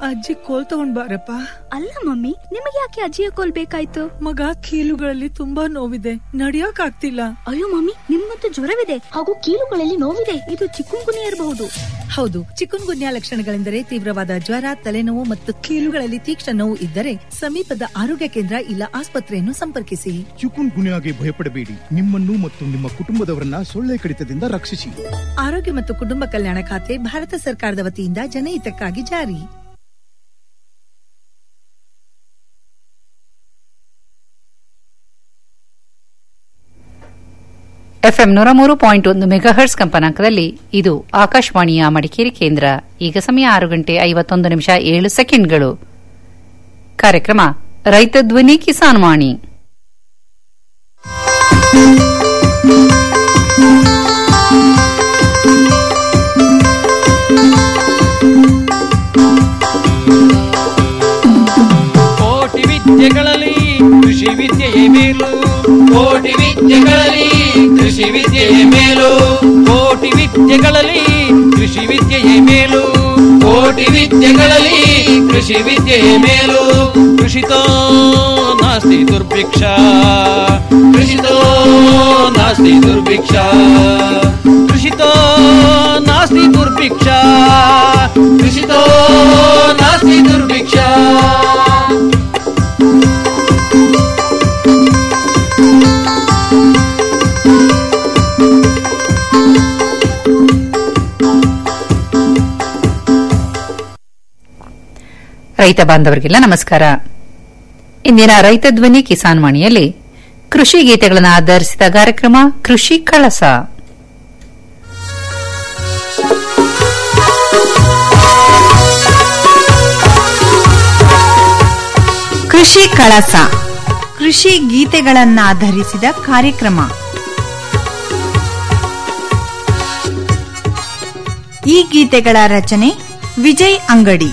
ಅಜ್ಜಿ ಕೋಲ್ ತಗೊಂಡ್ ಬಾರಪ್ಪ ಅಲ್ಲ ಮಮ್ಮಿ ನಿಮಗೆ ಯಾಕೆ ಅಜ್ಜಿಯ ಕೋಲ್ ಬೇಕಾಯ್ತು ಮಗ ಕೀಲುಗಳಲ್ಲಿ ತುಂಬಾ ನೋವಿದೆ ನಡಿಯಕ್ ಆಗ್ತಿಲ್ಲ ಅಯ್ಯೋ ಮಮ್ಮಿ ನಿಮ್ಮಂತೂ ಜ್ವರವಿದೆ ಹಾಗೂ ಕೀಲುಗಳಲ್ಲಿ ನೋವಿದೆ ಇದು ಚಿಕ್ಕುಂಗುನಿ ಇರಬಹುದು ಹೌದು ಚಿಕುನ್ ಗುನ್ಯಾ ಲಕ್ಷಣಗಳೆಂದರೆ ತೀವ್ರವಾದ ಜ್ವರ ತಲೆನೋವು ಮತ್ತು ಕೀಲುಗಳಲ್ಲಿ ತೀಕ್ಷ್ಣ ನೋವು ಇದ್ದರೆ ಸಮೀಪದ ಆರೋಗ್ಯ ಕೇಂದ್ರ ಇಲ್ಲ ಆಸ್ಪತ್ರೆಯನ್ನು ಸಂಪರ್ಕಿಸಿ ಚಿಕುನ್ ಗುನ್ಯಾಗೆ ಭಯಪಡಬೇಡಿ ನಿಮ್ಮನ್ನು ಮತ್ತು ನಿಮ್ಮ ಕುಟುಂಬದವರನ್ನ ಸೊಳ್ಳೆ ಕಡಿತದಿಂದ ರಕ್ಷಿಸಿ ಆರೋಗ್ಯ ಮತ್ತು ಕುಟುಂಬ ಕಲ್ಯಾಣ ಖಾತೆ ಭಾರತ ಸರ್ಕಾರದ ವತಿಯಿಂದ ಜನಹಿತಕ್ಕಾಗಿ ಜಾರಿ ಎಫ್ಎಂ ನೂರ ಮೂರು ಪಾಯಿಂಟ್ ಒಂದು ಮೆಗಾಹರ್ಸ್ ಕಂಪನಾಂಕದಲ್ಲಿ ಇದು ಆಕಾಶವಾಣಿಯ ಮಡಿಕೇರಿ ಕೇಂದ್ರ ಈಗ ಸಮಯ ಆರು ಗಂಟೆ ಐವತ್ತೊಂದು ನಿಮಿಷ ಏಳು ಸೆಕೆಂಡ್ಗಳು ಕಾರ್ಯಕ್ರಮ ರೈತ ಧ್ವನಿ ಕಿಸಾನ್ ವಾಣಿ ಕೋಟಿ ವಿದ್ಯೆಗಳಲ್ಲಿ ಕೃಷಿ ವಿದ್ಯೆಯೇ ಮೇಲು ಕೋಟಿ ವಿದ್ಯೆಗಳಲ್ಲಿ ಕೃಷಿ ವಿದ್ಯೆಯೇ ಮೇಲು ಕೋಟಿ ವಿದ್ಯೆಗಳಲ್ಲಿ ಕೃಷಿ ವಿದ್ಯೆಯೇ ಮೇಲು ಕೋಟಿ ವಿದ್ಯೆಗಳಲ್ಲಿ ಕೃಷಿ ವಿದ್ಯೆಯೇ ಮೇಲು ಕೃಷಿತೋ ನಾಸ್ತಿ ದುರ್ಭಿಕ್ಷ ಕೃಷಿತೋ ನಾಸ್ತಿ ದುರ್ಭಿಕ್ಷ ಕೃಷಿತೋ ನಾಸ್ತಿ ದುರ್ಭಿಕ್ಷ ಕೃಷಿತೋ ನಾಸ್ತಿ ದುರ್ಭಿಕ್ಷ ರೈತ ಬಾಂಧವರಿಗೆಲ್ಲ ನಮಸ್ಕಾರ ಇಂದಿನ ರೈತ ಧ್ವನಿ ಕಿಸಾನ್ ವಾಣಿಯಲ್ಲಿ ಕೃಷಿ ಗೀತೆಗಳನ್ನು ಆಧರಿಸಿದ ಕಾರ್ಯಕ್ರಮ ಕೃಷಿ ಕಳಸ ಕೃಷಿ ಕಳಸ ಕೃಷಿ ಗೀತೆಗಳನ್ನಾಧರಿಸಿದ ಕಾರ್ಯಕ್ರಮ ಈ ಗೀತೆಗಳ ರಚನೆ ವಿಜಯ್ ಅಂಗಡಿ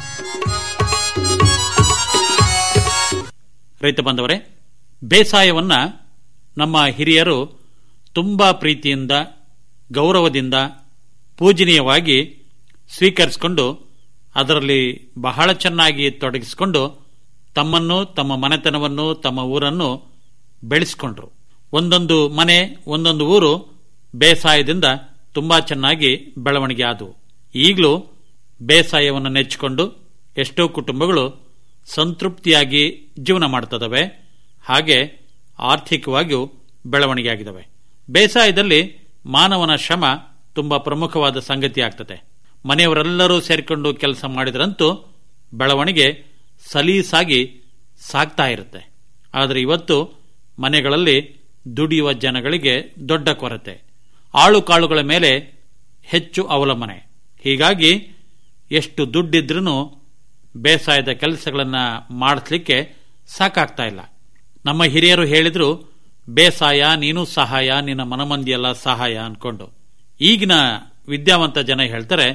ರೈತ ಬಾಂಧವರೇ ಬೇಸಾಯವನ್ನ ನಮ್ಮ ಹಿರಿಯರು ತುಂಬಾ ಪ್ರೀತಿಯಿಂದ ಗೌರವದಿಂದ ಪೂಜನೀಯವಾಗಿ ಸ್ವೀಕರಿಸಿಕೊಂಡು ಅದರಲ್ಲಿ ಬಹಳ ಚೆನ್ನಾಗಿ ತೊಡಗಿಸಿಕೊಂಡು ತಮ್ಮನ್ನು ತಮ್ಮ ಮನೆತನವನ್ನು ತಮ್ಮ ಊರನ್ನು ಬೆಳೆಸಿಕೊಂಡ್ರು ಒಂದೊಂದು ಮನೆ ಒಂದೊಂದು ಊರು ಬೇಸಾಯದಿಂದ ತುಂಬಾ ಚೆನ್ನಾಗಿ ಬೆಳವಣಿಗೆ ಆದವು ಈಗಲೂ ಬೇಸಾಯವನ್ನು ನೆಚ್ಚಿಕೊಂಡು ಎಷ್ಟೋ ಕುಟುಂಬಗಳು ಸಂತೃಪ್ತಿಯಾಗಿ ಜೀವನ ಮಾಡ್ತದವೆ ಹಾಗೆ ಆರ್ಥಿಕವಾಗಿಯೂ ಬೆಳವಣಿಗೆ ಆಗಿದವೆ ಬೇಸಾಯದಲ್ಲಿ ಮಾನವನ ಶ್ರಮ ತುಂಬಾ ಪ್ರಮುಖವಾದ ಸಂಗತಿ ಆಗ್ತದೆ ಮನೆಯವರೆಲ್ಲರೂ ಸೇರಿಕೊಂಡು ಕೆಲಸ ಮಾಡಿದ್ರಂತೂ ಬೆಳವಣಿಗೆ ಸಲೀಸಾಗಿ ಸಾಗ್ತಾ ಇರುತ್ತೆ ಆದರೆ ಇವತ್ತು ಮನೆಗಳಲ್ಲಿ ದುಡಿಯುವ ಜನಗಳಿಗೆ ದೊಡ್ಡ ಕೊರತೆ ಆಳು ಕಾಳುಗಳ ಮೇಲೆ ಹೆಚ್ಚು ಅವಲಂಬನೆ ಹೀಗಾಗಿ ಎಷ್ಟು ದುಡ್ಡಿದ್ರೂ ಬೇಸಾಯದ ಕೆಲಸಗಳನ್ನು ಮಾಡಿಸ್ಲಿಕ್ಕೆ ಸಾಕಾಗ್ತಾ ಇಲ್ಲ ನಮ್ಮ ಹಿರಿಯರು ಹೇಳಿದ್ರು ಬೇಸಾಯ ನೀನು ಸಹಾಯ ನಿನ್ನ ಮನಮಂದಿಯೆಲ್ಲ ಸಹಾಯ ಅನ್ಕೊಂಡು ಈಗಿನ ವಿದ್ಯಾವಂತ ಜನ ಹೇಳ್ತಾರೆ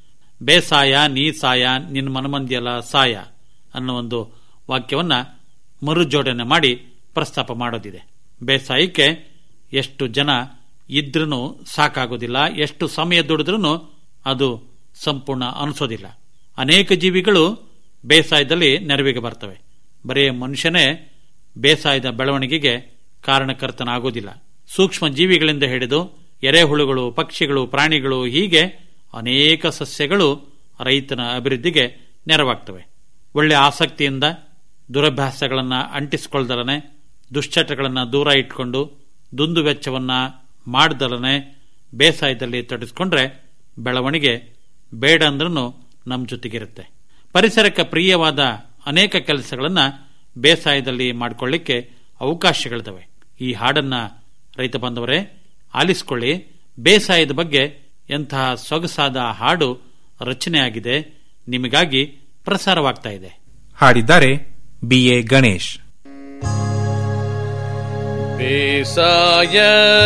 ಬೇಸಾಯ ನೀ ಸಾಯ ನಿನ್ನ ಮನಮಂದಿಯೆಲ್ಲ ಸಾಯ ಅನ್ನೋ ಒಂದು ವಾಕ್ಯವನ್ನ ಮರುಜೋಡಣೆ ಮಾಡಿ ಪ್ರಸ್ತಾಪ ಮಾಡೋದಿದೆ ಬೇಸಾಯಕ್ಕೆ ಎಷ್ಟು ಜನ ಇದ್ರೂ ಸಾಕಾಗೋದಿಲ್ಲ ಎಷ್ಟು ಸಮಯ ದುಡಿದ್ರೂ ಅದು ಸಂಪೂರ್ಣ ಅನಿಸೋದಿಲ್ಲ ಅನೇಕ ಜೀವಿಗಳು ಬೇಸಾಯದಲ್ಲಿ ನೆರವಿಗೆ ಬರ್ತವೆ ಬರೀ ಮನುಷ್ಯನೇ ಬೇಸಾಯದ ಬೆಳವಣಿಗೆಗೆ ಕಾರಣಕರ್ತನಾಗೋದಿಲ್ಲ ಸೂಕ್ಷ್ಮ ಜೀವಿಗಳಿಂದ ಹಿಡಿದು ಎರೆಹುಳುಗಳು ಪಕ್ಷಿಗಳು ಪ್ರಾಣಿಗಳು ಹೀಗೆ ಅನೇಕ ಸಸ್ಯಗಳು ರೈತನ ಅಭಿವೃದ್ಧಿಗೆ ನೆರವಾಗ್ತವೆ ಒಳ್ಳೆ ಆಸಕ್ತಿಯಿಂದ ದುರಭ್ಯಾಸಗಳನ್ನು ಅಂಟಿಸಿಕೊಳ್ದಲನೆ ದುಶ್ಚಟಗಳನ್ನು ದೂರ ಇಟ್ಕೊಂಡು ದುಂದು ವೆಚ್ಚವನ್ನ ಮಾಡ್ದಲನೆ ಬೇಸಾಯದಲ್ಲಿ ತೊಡಗಿಸ್ಕೊಂಡ್ರೆ ಬೆಳವಣಿಗೆ ಬೇಡ ಅಂದ್ರೂ ನಮ್ಮ ಜೊತೆಗಿರುತ್ತೆ ಪರಿಸರಕ್ಕೆ ಪ್ರಿಯವಾದ ಅನೇಕ ಕೆಲಸಗಳನ್ನ ಬೇಸಾಯದಲ್ಲಿ ಮಾಡಿಕೊಳ್ಳಿಕ್ಕೆ ಅವಕಾಶಗಳಿದಾವೆ ಈ ಹಾಡನ್ನ ರೈತ ಬಾಂಧವರೇ ಆಲಿಸಿಕೊಳ್ಳಿ ಬೇಸಾಯದ ಬಗ್ಗೆ ಎಂತಹ ಸೊಗಸಾದ ಹಾಡು ರಚನೆಯಾಗಿದೆ ನಿಮಗಾಗಿ ಪ್ರಸಾರವಾಗ್ತಾ ಇದೆ ಹಾಡಿದ್ದಾರೆ ಬಿ ಎ ಗಣೇಶ್ ಬೇಸಾಯ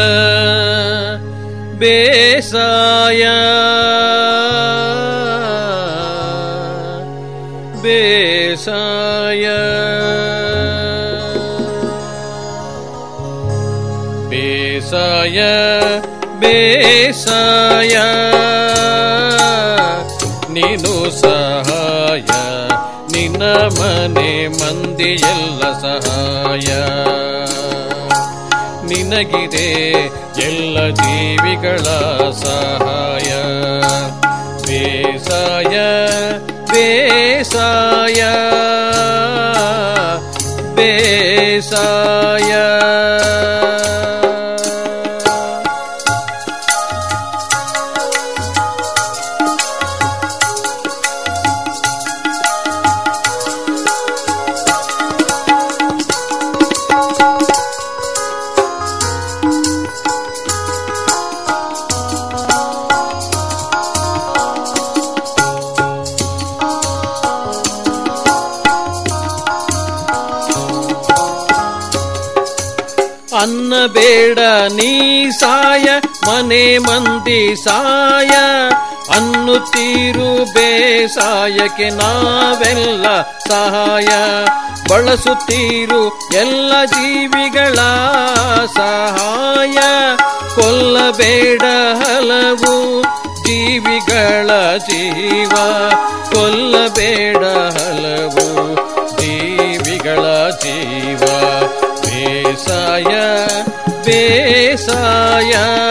ಬೇಸಾಯ ಬೇಸಾಯ ಬೇಸಾಯ ಬೇಸಾಯ ನೀನು ಸಹಾಯ ನಿನ್ನ ಮನೆ ಮಂದಿಯೆಲ್ಲ ಸಹಾಯ ನಿನಗಿದೆ ಎಲ್ಲ ಜೀವಿಗಳ ಸಹಾಯ ಬೇಸಾಯ ಬೇಸಾಯ ಬೇಸಾಯ ಅನ್ನ ಬೇಡ ನೀ ಸಾಯ ಮನೆ ಮಂದಿ ಸಾಯ ಅನ್ನುತ್ತೀರು ಬೇಸಾಯಕ್ಕೆ ನಾವೆಲ್ಲ ಸಹಾಯ ಬಳಸುತ್ತೀರು ಎಲ್ಲ ಜೀವಿಗಳ ಸಹಾಯ ಕೊಲ್ಲಬೇಡ ಹಲವು ಜೀವಿಗಳ ಜೀವ ಕೊಲ್ಲಬೇಡ ಹಲವು ಜೀವಿಗಳ ಜೀವ ಬೇಸಾಯ ಬೇಸಾಯ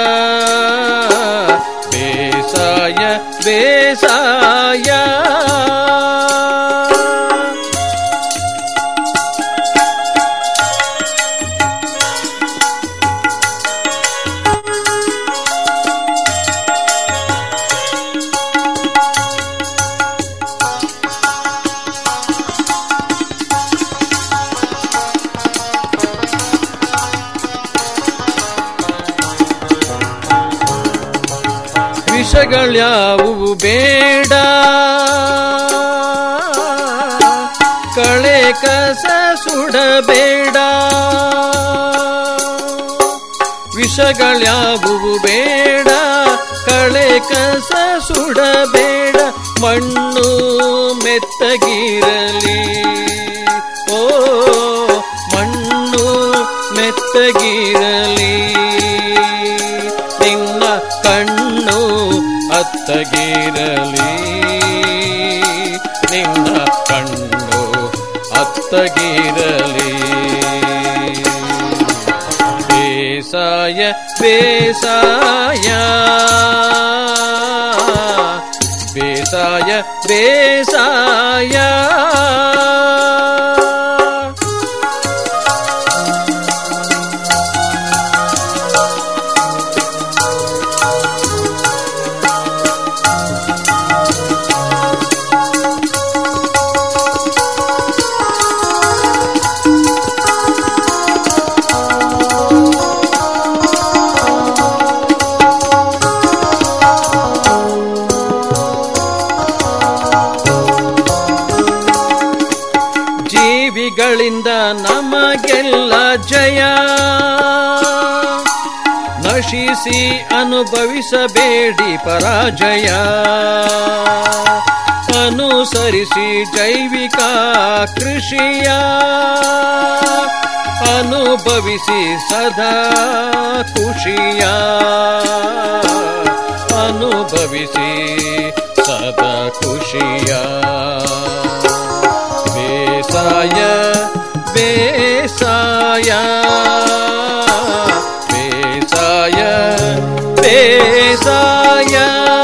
ಬೇಸಾಯ ಬೇಸಾಯ ವಿಷಗಳ್ಯಾವುವು ಬೇಡ ಕಳೆ ಕಸ ಸುಡಬೇಡ ವಿಷಗಳ್ಯಾವುವು ಬೇಡ ಕಳೆ ಕಸ ಸುಡಬೇಡ ಮಣ್ಣು ಮೆತ್ತಗಿರಲಿ ಓ ಮಣ್ಣು ಮೆತ್ತಗಿರಲಿ ನಿನ್ನ ಕಣ್ಣು ಅತ್ತಗಿರಲಿ ನಿನ್ನ ಕಣ್ಣು ಅತ್ತಗಿರಲಿ ಬೇಸಾಯ ಬೇಸಾಯ ಬೇಸಾಯ ಬೇಸಾಯ ಜೀವಿಗಳಿಂದ ನಮಗೆಲ್ಲ ಜಯ ನಶಿಸಿ ಅನುಭವಿಸಬೇಡಿ ಪರಾಜಯ ಅನುಸರಿಸಿ ಜೈವಿಕ ಕೃಷಿಯ ಅನುಭವಿಸಿ ಸದಾ ಖುಷಿಯ ಅನುಭವಿಸಿ ಸದಾ ಖುಷಿಯ ಬೇಸಾಯ ಬೇಸಾಯ ಬೇಸಾಯ ಬೇಸಾಯ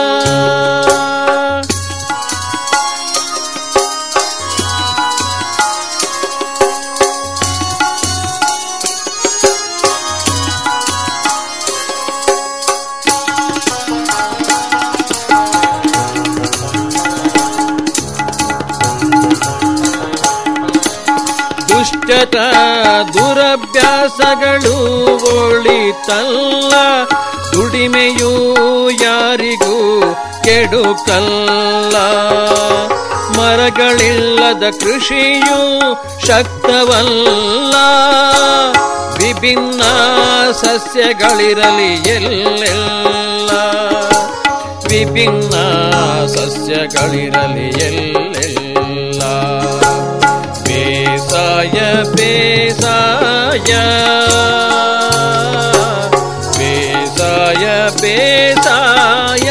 ದುಷ್ಟತ ದುರಭ್ಯಾಸಗಳು ಒಳಿತಲ್ಲ ದುಡಿಮೆಯೂ ಯಾರಿಗೂ ಕೆಡುಕಲ್ಲ ಮರಗಳಿಲ್ಲದ ಕೃಷಿಯೂ ಶಕ್ತವಲ್ಲ ವಿಭಿನ್ನ ಸಸ್ಯಗಳಿರಲಿ ಎಲ್ಲೆಲ್ಲ ವಿಭಿನ್ನ ಸಸ್ಯಗಳಿರಲಿ ಎಲ್ಲೆಲ್ಲ ಬೇಸಾಯ ಬೇಸಾಯ ಬೇಸಾಯ ಬೇಸಾಯ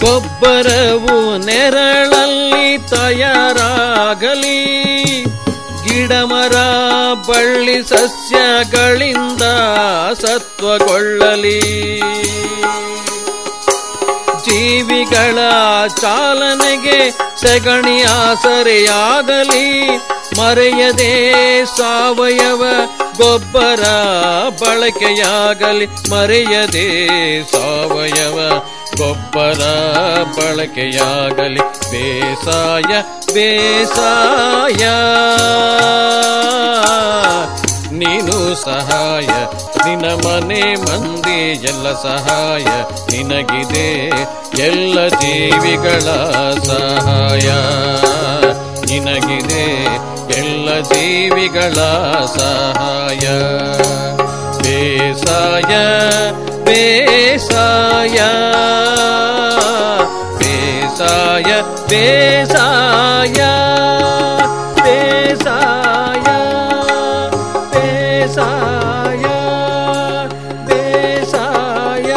ಗೊಬ್ಬರವು ನೆರಳಲ್ಲಿ ತಯಾರಾಗಲಿ ಗಿಡಮರ ಬಳ್ಳಿ ಸಸ್ಯಗಳಿಂದ ಸತ್ವಗೊಳ್ಳಲಿ ಜೀವಿಗಳ ಚಾಲನೆಗೆ ಸಗಣಿ ಆಸರೆಯಾಗಲಿ ಮರೆಯದೆ ಸಾವಯವ ಗೊಬ್ಬರ ಬಳಕೆಯಾಗಲಿ ಮರೆಯದೆ ಸಾವಯವ ಗೊಬ್ಬರ ಬಳಕೆಯಾಗಲಿ ಬೇಸಾಯ ಬೇಸಾಯ ನೀನು ಸಹಾಯ ನಿನ್ನ ಮನೆ ಮಂದಿ ಎಲ್ಲ ಸಹಾಯ ನಿನಗಿದೆ ಎಲ್ಲ ಜೀವಿಗಳ ಸಹಾಯ ನಿನಗಿದೆ ಎಲ್ಲ ಜೀವಿಗಳ ಸಹಾಯ ಬೇಸಾಯ ಬೇಸಾಯ ಬೇಸಾಯ ಬೇಸಾಯ ಬೇಸಾಯ ಬೇಸಾಯ ಬೇಸಾಯ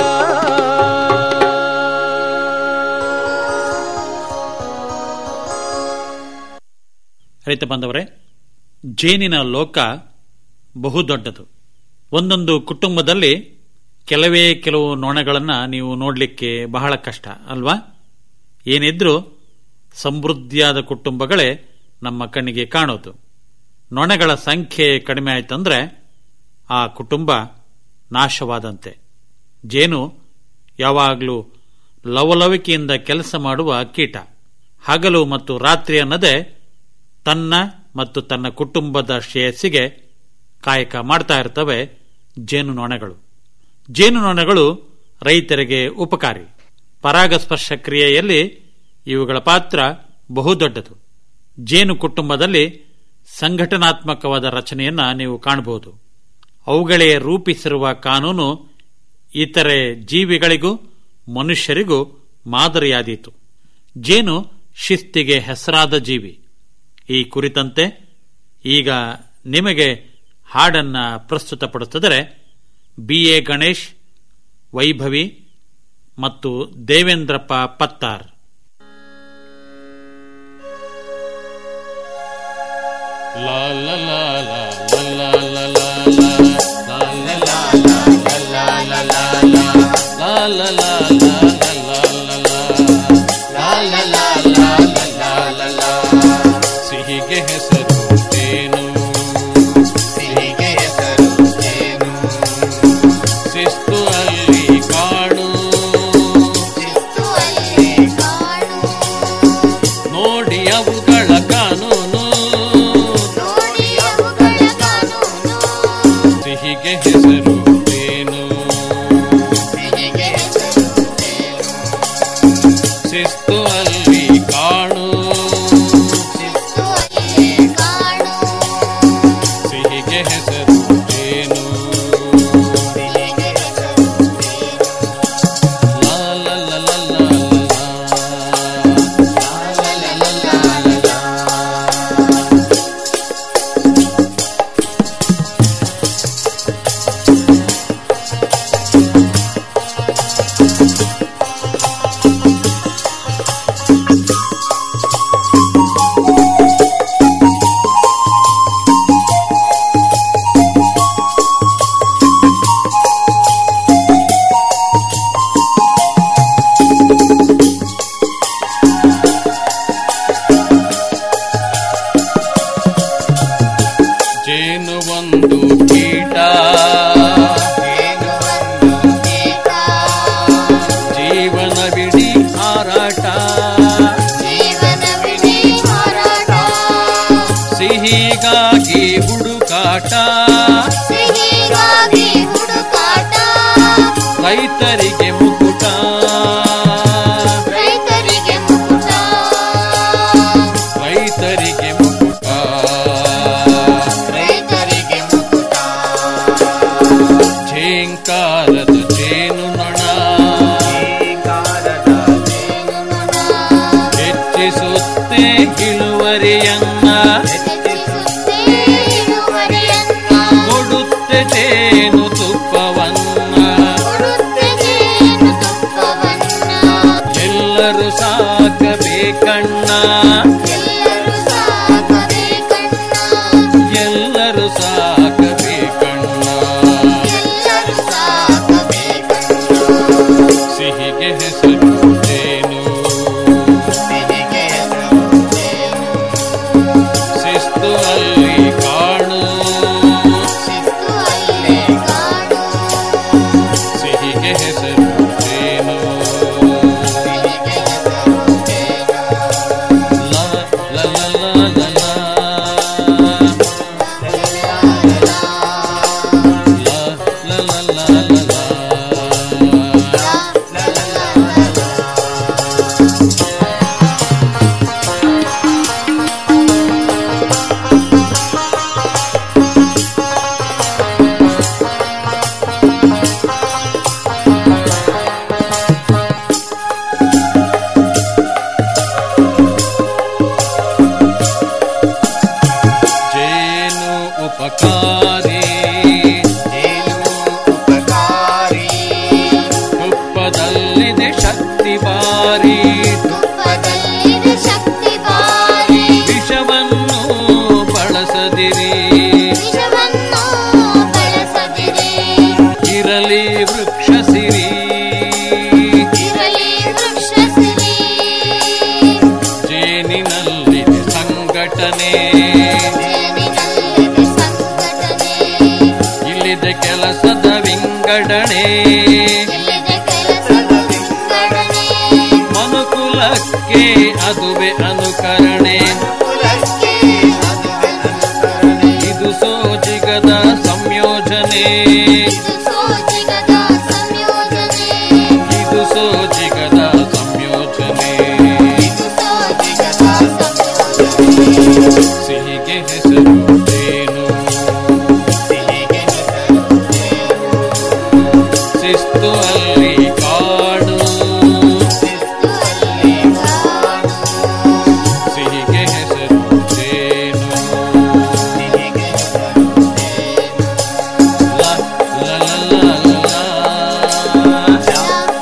ರೈತ ಬಾಂಧವರೇ ಜೇನಿನ ಲೋಕ ಬಹುದೊಡ್ಡದು ಒಂದೊಂದು ಕುಟುಂಬದಲ್ಲಿ ಕೆಲವೇ ಕೆಲವು ನೊಣಗಳನ್ನು ನೀವು ನೋಡಲಿಕ್ಕೆ ಬಹಳ ಕಷ್ಟ ಅಲ್ವಾ ಏನಿದ್ರೂ ಸಮೃದ್ಧಿಯಾದ ಕುಟುಂಬಗಳೇ ನಮ್ಮ ಕಣ್ಣಿಗೆ ಕಾಣೋದು ನೊಣಗಳ ಸಂಖ್ಯೆ ಕಡಿಮೆ ಆಯ್ತಂದ್ರೆ ಆ ಕುಟುಂಬ ನಾಶವಾದಂತೆ ಜೇನು ಯಾವಾಗಲೂ ಲವಲವಿಕೆಯಿಂದ ಕೆಲಸ ಮಾಡುವ ಕೀಟ ಹಗಲು ಮತ್ತು ರಾತ್ರಿ ಅನ್ನದೇ ತನ್ನ ಮತ್ತು ತನ್ನ ಕುಟುಂಬದ ಶ್ರೇಯಸ್ಸಿಗೆ ಕಾಯಕ ಮಾಡ್ತಾ ಇರ್ತವೆ ಜೇನು ನೊಣಗಳು ಜೇನು ನೊಣಗಳು ರೈತರಿಗೆ ಉಪಕಾರಿ ಪರಾಗಸ್ಪರ್ಶ ಕ್ರಿಯೆಯಲ್ಲಿ ಇವುಗಳ ಪಾತ್ರ ಬಹುದೊಡ್ಡದು ಜೇನು ಕುಟುಂಬದಲ್ಲಿ ಸಂಘಟನಾತ್ಮಕವಾದ ರಚನೆಯನ್ನ ನೀವು ಕಾಣಬಹುದು ಅವುಗಳೇ ರೂಪಿಸಿರುವ ಕಾನೂನು ಇತರೆ ಜೀವಿಗಳಿಗೂ ಮನುಷ್ಯರಿಗೂ ಮಾದರಿಯಾದೀತು ಜೇನು ಶಿಸ್ತಿಗೆ ಹೆಸರಾದ ಜೀವಿ ಈ ಕುರಿತಂತೆ ಈಗ ನಿಮಗೆ ಹಾಡನ್ನ ಪ್ರಸ್ತುತಪಡುತ್ತಿದ್ದರೆ ಬಿ ಎ ಗಣೇಶ್ ವೈಭವಿ ಮತ್ತು Devendrappa Pattar La la la la la la la la la la la la la la la la la la la ಸಿಹಿಗೆ ಹೆಸರು ಜೇನು ಸಿಹಿಗೆ ಹೆಸರು ಜೇನು ಶಿಸ್ತು ಅಲ್ಲಿ ಕಾಣು ನೋಡಿ ಅವುಗಳ ಕಾನೂನು ಸಿಹಿಗೆ ಹೆಸರು ಜೇನು ಶಿಸ್ತು ಅಲ್ಲಿ ಕಾಣು ಸಿಹಿಗೆ ಹೆಸರು ಜೇನು ಲಾ ಲಾ ಲಾ ಲಾ ಲಾ ಜೇನು ಒಂದು ಕೀಟ ಜೀವನವಿಡೀ ಹಾರಾಟ ಸಿಹಿಗಾಗಿ ಹುಡುಕಾಟ ರೈತರಿಗೆ ಮುಕುಟ ರೈತರಿಗೆ ಮುಕುಟ ಝೇಂಕಾರದ ಜೇನು ನೊಣ ಹೆಚ್ಚಿಸುತ್ತೆ ಇಳುವರಿಯನ್ನ ಕೊಡುತ್ತೆ ಜೇನು ತುಪ್ಪವನ್ನ ಎಲ್ಲ ಉಪಕಾರಿ ಉಪಕಾರಿ ತುಪ್ಪದಲ್ಲಿದೆ ಶಕ್ತಿ ಬಾರಿ ತುಪ್ಪದಲ್ಲಿದೆ ಶಕ್ತಿ ಬಾರಿ ವಿಷವನ್ನು ಬಳಸದಿರಿ ವಿಷವನ್ನು ಬಳಸದಿರಿ ಇರಲಿ ವೃಕ್ಷ ಸಿರಿ ಇರಲಿ ವೃಕ್ಷ ಸಿರಿ ಜೇನಿನಲ್ಲಿದೆ ಸಂಘಟನೆ ಜೇನಿನಲ್ಲಿದೆ ಸಂಘಟನೆ ಇಲ್ಲಿದೆ ಕೆಲಸದ ವಿಂಗಡಣೆ ಇಲ್ಲಿದೆ ಕೆಲಸದ ವಿಂಗಡಣೆ ಮನುಕುಲಕ್ಕೆ ಅದುವೆ ಅನುಕರಣೆ ಕುಲಕ್ಕೆ ಅದುವೆ ಅನುಕರಣೆ ಇದು ಸೋಜಿಗದ ಸಂಯೋಜನೆ ಇದು ಸೋಜಿಗದ ಸಂಯೋಜನೆ ಇದು ಸೋಜಿಗದ ಸಂಯೋಜನೆ ಇದು ಸೋಜಿಗದ ಸಂಯೋಜನೆ ಸಿಹಿಗೆ ಹೆಸರು ಜೇನು ಸಿಹಿಗೆ ಹೆಸರು ಜೇನು ಶಿಸ್ತು ಅಲ್ಲಿ ಕಾಡು ಶಿಸ್ತು ಅಲ್ಲಿ ಕಾಡು ಸಿಹಿಗೆ ಹೆಸರು ಜೇನು ಸಿಹಿಗೆ ಹೆಸರು ಜೇನು ಲ ಲ ಲ ಲ ಲ ಲ.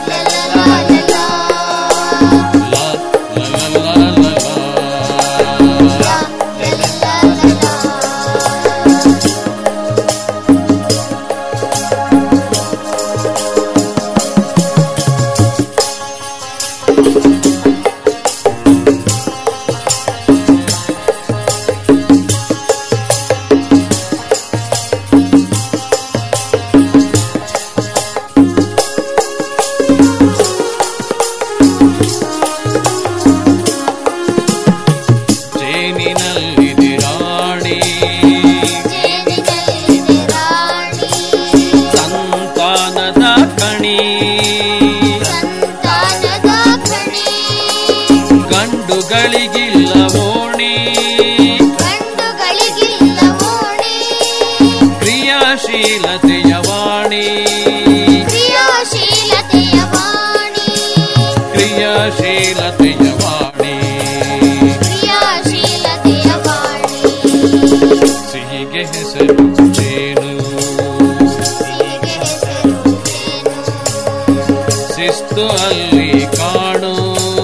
ಜೇನಿನಲ್ಲಿದೆ ರಾಣಿ ಸಂತಾನದ ಕಣಿ ಗಂಡುಗಳಿಗಿಲ್ಲ ಓಣಿ ಕ್ರಿಯಾಶೀಲತೆಯ ವಾಣಿ ಕ್ರಿಯಾಶೀಲತೆಯ ವಾಣಿ ಸಿಹಿಗೆ ಹೆಸರು ಜೇನು ಶಿಸ್ತು ಅಲ್ಲಿ ಕಾಣು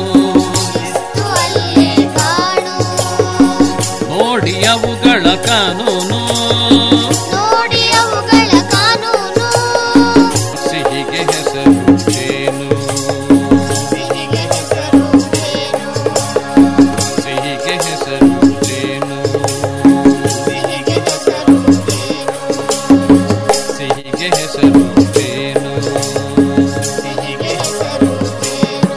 ನೋಡಿ ಅವುಗಳ ಕಾನೂನು ನೋಡಿ ಅವುಗಳ ಕಾನೂನು ಸಿಹಿಗೆ ಹೆಸರು ಜೇನು ಸಿಹಿಗೆ ಹೆಸರು ಜೇನು ಸಿಹಿಗೆ ಹೆಸರು ಜೇನು ಸಿಹಿಗೆ ಹೆಸರು ಜೇನು ಸಿಹಿಗೆ ಹೆಸರು ಜೇನು ಸಿಹಿಗೆ ಹೆಸರು ಜೇನು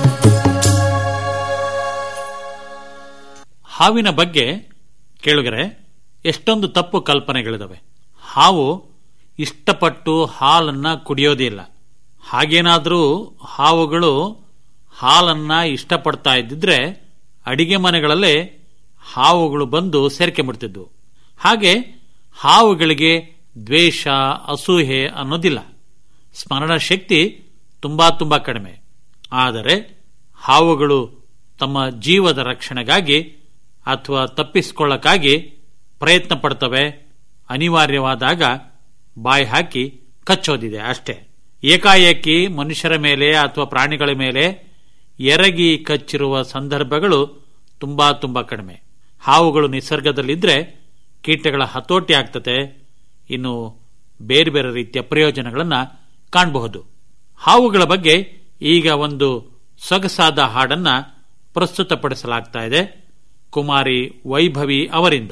ಹಾವಿನ ಬಗ್ಗೆ ಕೇಳುಗರೆ ಎಷ್ಟೊಂದು ತಪ್ಪು ಕಲ್ಪನೆಗಳಿದಾವೆ ಹಾವು ಇಷ್ಟಪಟ್ಟು ಹಾಲನ್ನ ಕುಡಿಯೋದಿಲ್ಲ ಹಾಗೇನಾದರೂ ಹಾವುಗಳು ಹಾಲನ್ನ ಇಷ್ಟಪಡ್ತಾ ಇದ್ದಿದ್ರೆ ಅಡಿಗೆ ಮನೆಗಳಲ್ಲೇ ಹಾವುಗಳು ಬಂದು ಸೇರ್ಕೊಂಡ್ಬಿಡ್ತಿದ್ವು ಹಾಗೆ ಹಾವುಗಳಿಗೆ ದ್ವೇಷ ಅಸೂಹೆ ಅನ್ನೋದಿಲ್ಲ ಸ್ಮರಣ ಶಕ್ತಿ ತುಂಬಾ ತುಂಬಾ ಕಡಿಮೆ ಆದರೆ ಹಾವುಗಳು ತಮ್ಮ ಜೀವದ ರಕ್ಷಣೆಗಾಗಿ ಅಥವಾ ತಪ್ಪಿಸಿಕೊಳ್ಳಕ್ಕಾಗಿ ಪ್ರಯತ್ನ ಪಡ್ತವೆ ಅನಿವಾರ್ಯವಾದಾಗ ಬಾಯಿ ಹಾಕಿ ಕಚ್ಚೋದಿದೆ ಅಷ್ಟೇ ಏಕಾಏಕಿ ಮನುಷ್ಯರ ಮೇಲೆ ಅಥವಾ ಪ್ರಾಣಿಗಳ ಮೇಲೆ ಎರಗಿ ಕಚ್ಚಿರುವ ಸಂದರ್ಭಗಳು ತುಂಬಾ ತುಂಬಾ ಕಡಿಮೆ ಹಾವುಗಳು ನಿಸರ್ಗದಲ್ಲಿದ್ರೆ ಕೀಟಗಳ ಹತೋಟಿ ಆಗ್ತದೆ ಇನ್ನು ಬೇರೆ ಬೇರೆ ರೀತಿಯ ಪ್ರಯೋಜನಗಳನ್ನ ಕಾಣಬಹುದು ಹಾವುಗಳ ಬಗ್ಗೆ ಈಗ ಒಂದು ಸೊಗಸಾದ ಹಾಡನ್ನ ಪ್ರಸ್ತುತಪಡಿಸಲಾಗ್ತಾ ಇದೆ ಕುಮಾರಿ ವೈಭವಿ ಅವರಿಂದ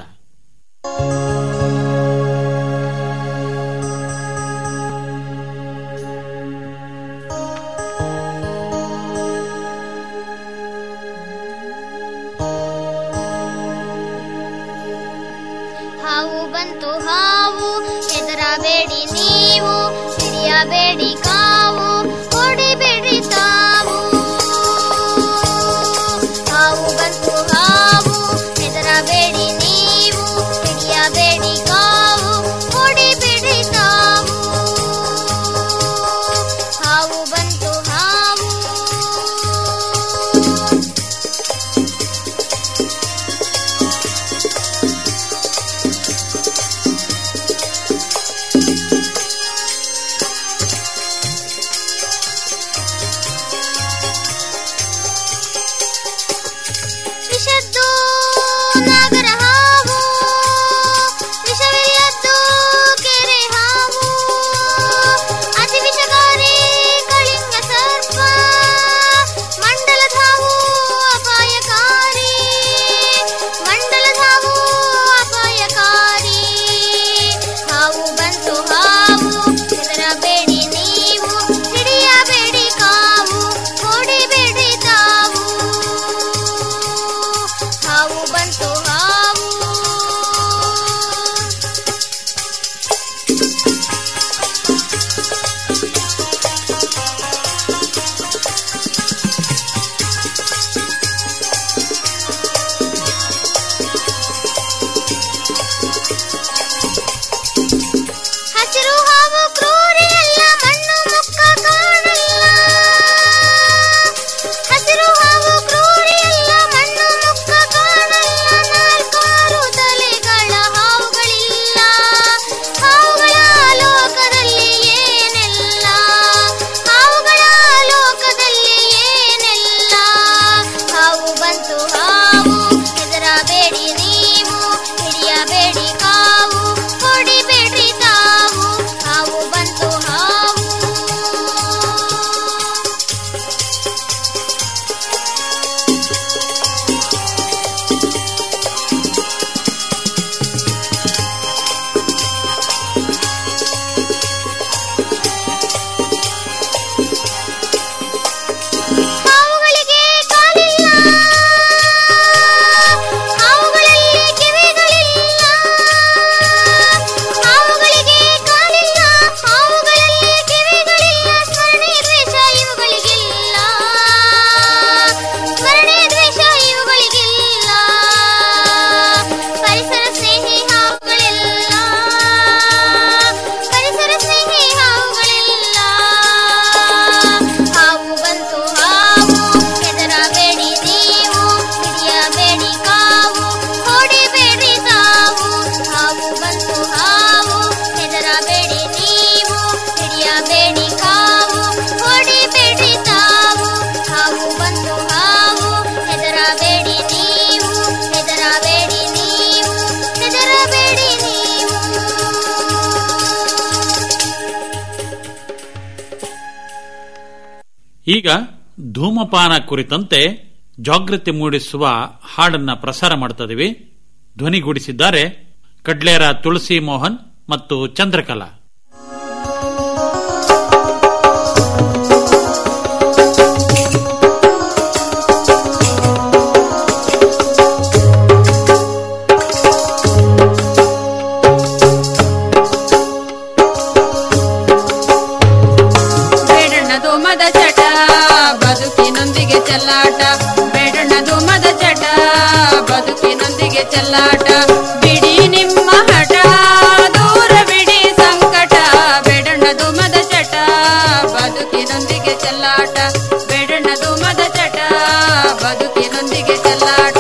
ಹಾವು ಬಂತು ಹಾವು ಹೆದರಬೇಡಿ ನೀವು ಹಿಡಿಯಬೇಡಿ ಕಾವು ಹೊಡಿಬೇಡಿ ತಾವು ಹಾವು ಬಂತು ಹಾವು ಹೆದರಬೇಡಿ ನೀವು ಹಿಡಿಯಬೇಡಿ ಕಾವು ಹೊಡಿಬೇಡಿ ತಾವು ಹಾವು ಬಂತು ಹಾವು ಈಗ ಧೂಮಪಾನ ಕುರಿತಂತೆ ಜಾಗೃತಿ ಮೂಡಿಸುವ ಹಾಡನ್ನ ಪ್ರಸಾರ ಮಾಡ್ತಾ ಇದೀವಿ ಧ್ವನಿಗೂಡಿಸಿದ್ದಾರೆ ಕಡ್ಲೇರ ತುಳಸಿ ಮೋಹನ್ ಮತ್ತು ಚಂದ್ರಕಲಾ ಬೇಡಣ್ಣದು ಮದ ಚಟ ಬದುಕಿನೊಂದಿಗೆ ಚೆಲ್ಲಾಟ ಬೇಡಣ್ಣದು ಮದ ಚಟ ಬದುಕಿನೊಂದಿಗೆ ಚೆಲ್ಲಾಟ ಬಿಡಿ ನಿಮ್ಮ ಹಠ ದೂರ ಬಿಡಿ ಸಂಕಟ ಬೇಡಣ್ಣದು ಮದ ಚಟ ಬದುಕಿನೊಂದಿಗೆ ಚೆಲ್ಲಾಟ ಬೇಡಣ್ಣದು ಮದ ಚಟ ಬದುಕಿನೊಂದಿಗೆ ಚೆಲ್ಲಾಟ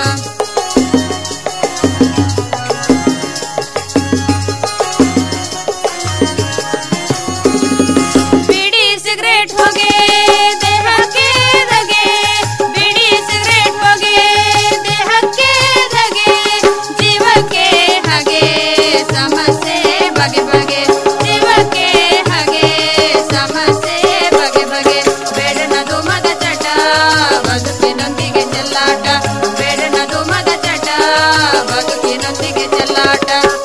ಬಿಡಿ ಸಿಗರೇಟ್ ಹೊಗೆ ದೇಹಕ್ಕೆ ಧಗೆ ಬಿಡಿ ಸಿಗರೇಟ್ ಹೊಗೆ ದೇಹಕ್ಕೆ ಧಗೆ ಜೀವಕ್ಕೆ ಹಾಗೆ ಸಮಸ್ಯೆ ಬಗೆ ಬಗೆ ಜೀವಕ್ಕೆ ಹಾಗೆ ಸಮಸ್ಯೆ ಬಗೆ ಬಗೆ ಬೇಡನದು ಮದ ಚಟ ಬದುಕಿನೊಂದಿಗೆ ಚೆಲ್ಲಾಟ ಬೇಡನದು ಮದ ಚಟ ಬದುಕಿನೊಂದಿಗೆ ಚೆಲ್ಲಾಟ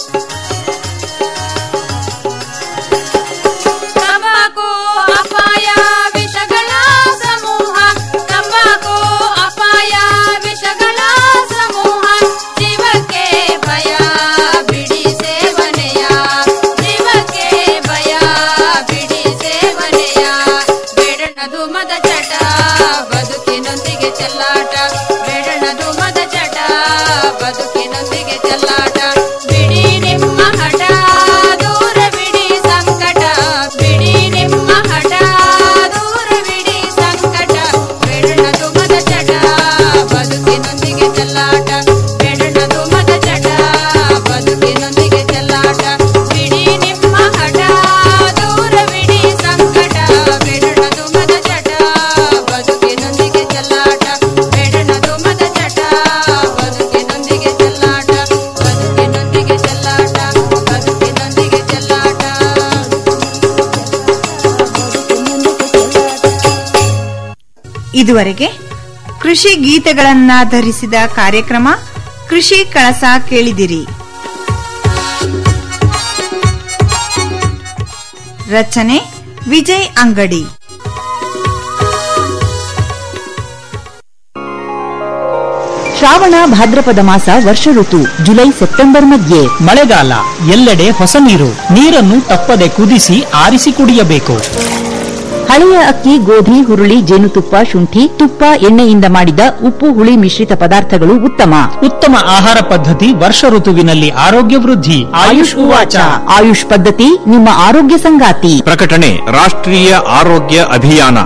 ತಂಬಾಕು ಅಪಾಯ ವಿಷಗಳ ಸಮೂಹ ತಂಬಾಕು ಅಪಾಯ ವಿಷಗಳ ಸಮೂಹ ಜೀವಕ್ಕೆ ಭಯ ಬಿಡಿ ಸೇವನೆಯ ಜೀವಕ್ಕೆ ಭಯ ಬಿಡಿ ಸೇವನೆಯ ಬೇಡಣದು ಮದ ಚಟ ಬದುಕಿನೊಂದಿಗೆ ಚೆಲ್ಲಾಟ ಬೇಡಣದು ಮದ ಚಟ ಬದುಕಿನೊಂದಿಗೆ ಚೆಲ್ಲಾಟ ಬಿಡಿ ನಿಮ್ಮ ಹಠ ದೂರ ಬಿಡಿ ಸಂಕಟ ಬಿಡಿ ನಿಮ್ಮ ಹಠ ದೂರ ಬಿಡಿ ಸಂಕಟ ಬೇಡಣದು ಮದ ಚಟ ಬದುಕಿನೊಂದಿಗೆ ಚೆಲ್ಲಾಟ ಬೇಡಣದು ಮದ ಚಟ ಬದುಕಿನೊಂದಿಗೆ ಚೆಲ್ಲಾಟ ಬಿಡಿ ನಿಮ್ಮ ಹಠ ದೂರ ಬಿಡಿ ಸಂಕಟ ಬೇಡಣದು ಮದ ಚಟ ಬದುಕಿನೊಂದಿಗೆ ಚೆಲ್ಲಾಟ ಬೇಡಣದು ಮದ ಚಟ ಬದುಕಿನೊಂದಿಗೆ ಚೆಲ್ಲಾಟ ಬದುಕಿನೊಂದಿಗೆ ಚೆಲ್ಲಾಟ ಬದುಕಿನೊಂದಿಗೆ ಚೆಲ್ಲಾಟ ಇದುವರೆಗೆ ಕೃಷಿ ಗೀತೆಗಳನ್ನಾಧರಿಸಿದ ಕಾರ್ಯಕ್ರಮ ಕೃಷಿ ಕಳಸ ಕೇಳಿದಿರಿ ರಚನೆ ವಿಜಯ್ ಅಂಗಡಿ ಶ್ರಾವಣ ಭಾದ್ರಪದ ಮಾಸ ವರ್ಷ ಋತು ಜುಲೈ ಸೆಪ್ಟೆಂಬರ್ ಮಧ್ಯೆ ಮಳೆಗಾಲ ಎಲ್ಲೆಡೆ ಹೊಸ ನೀರು ನೀರನ್ನು ತಪ್ಪದೆ ಕುದಿಸಿ ಆರಿಸಿ ಕುಡಿಯಬೇಕು ಹಳೆಯ ಅಕ್ಕಿ ಗೋಧಿ ಹುರುಳಿ ಜೇನುತುಪ್ಪ ಶುಂಠಿ ತುಪ್ಪ ಎಣ್ಣೆಯಿಂದ ಮಾಡಿದ ಉಪ್ಪು ಹುಳಿ ಮಿಶ್ರಿತ ಪದಾರ್ಥಗಳು ಉತ್ತಮ ಉತ್ತಮ ಆಹಾರ ಪದ್ಧತಿ ವರ್ಷ ಋತುವಿನಲ್ಲಿ ಆರೋಗ್ಯ ವೃದ್ಧಿ ಆಯುಷ್ ಉವಾಚ ಆಯುಷ್ ಪದ್ಧತಿ ನಿಮ್ಮ ಆರೋಗ್ಯ ಸಂಗಾತಿ ಪ್ರಕಟಣೆ ರಾಷ್ಟ್ರೀಯ ಆರೋಗ್ಯ ಅಭಿಯಾನ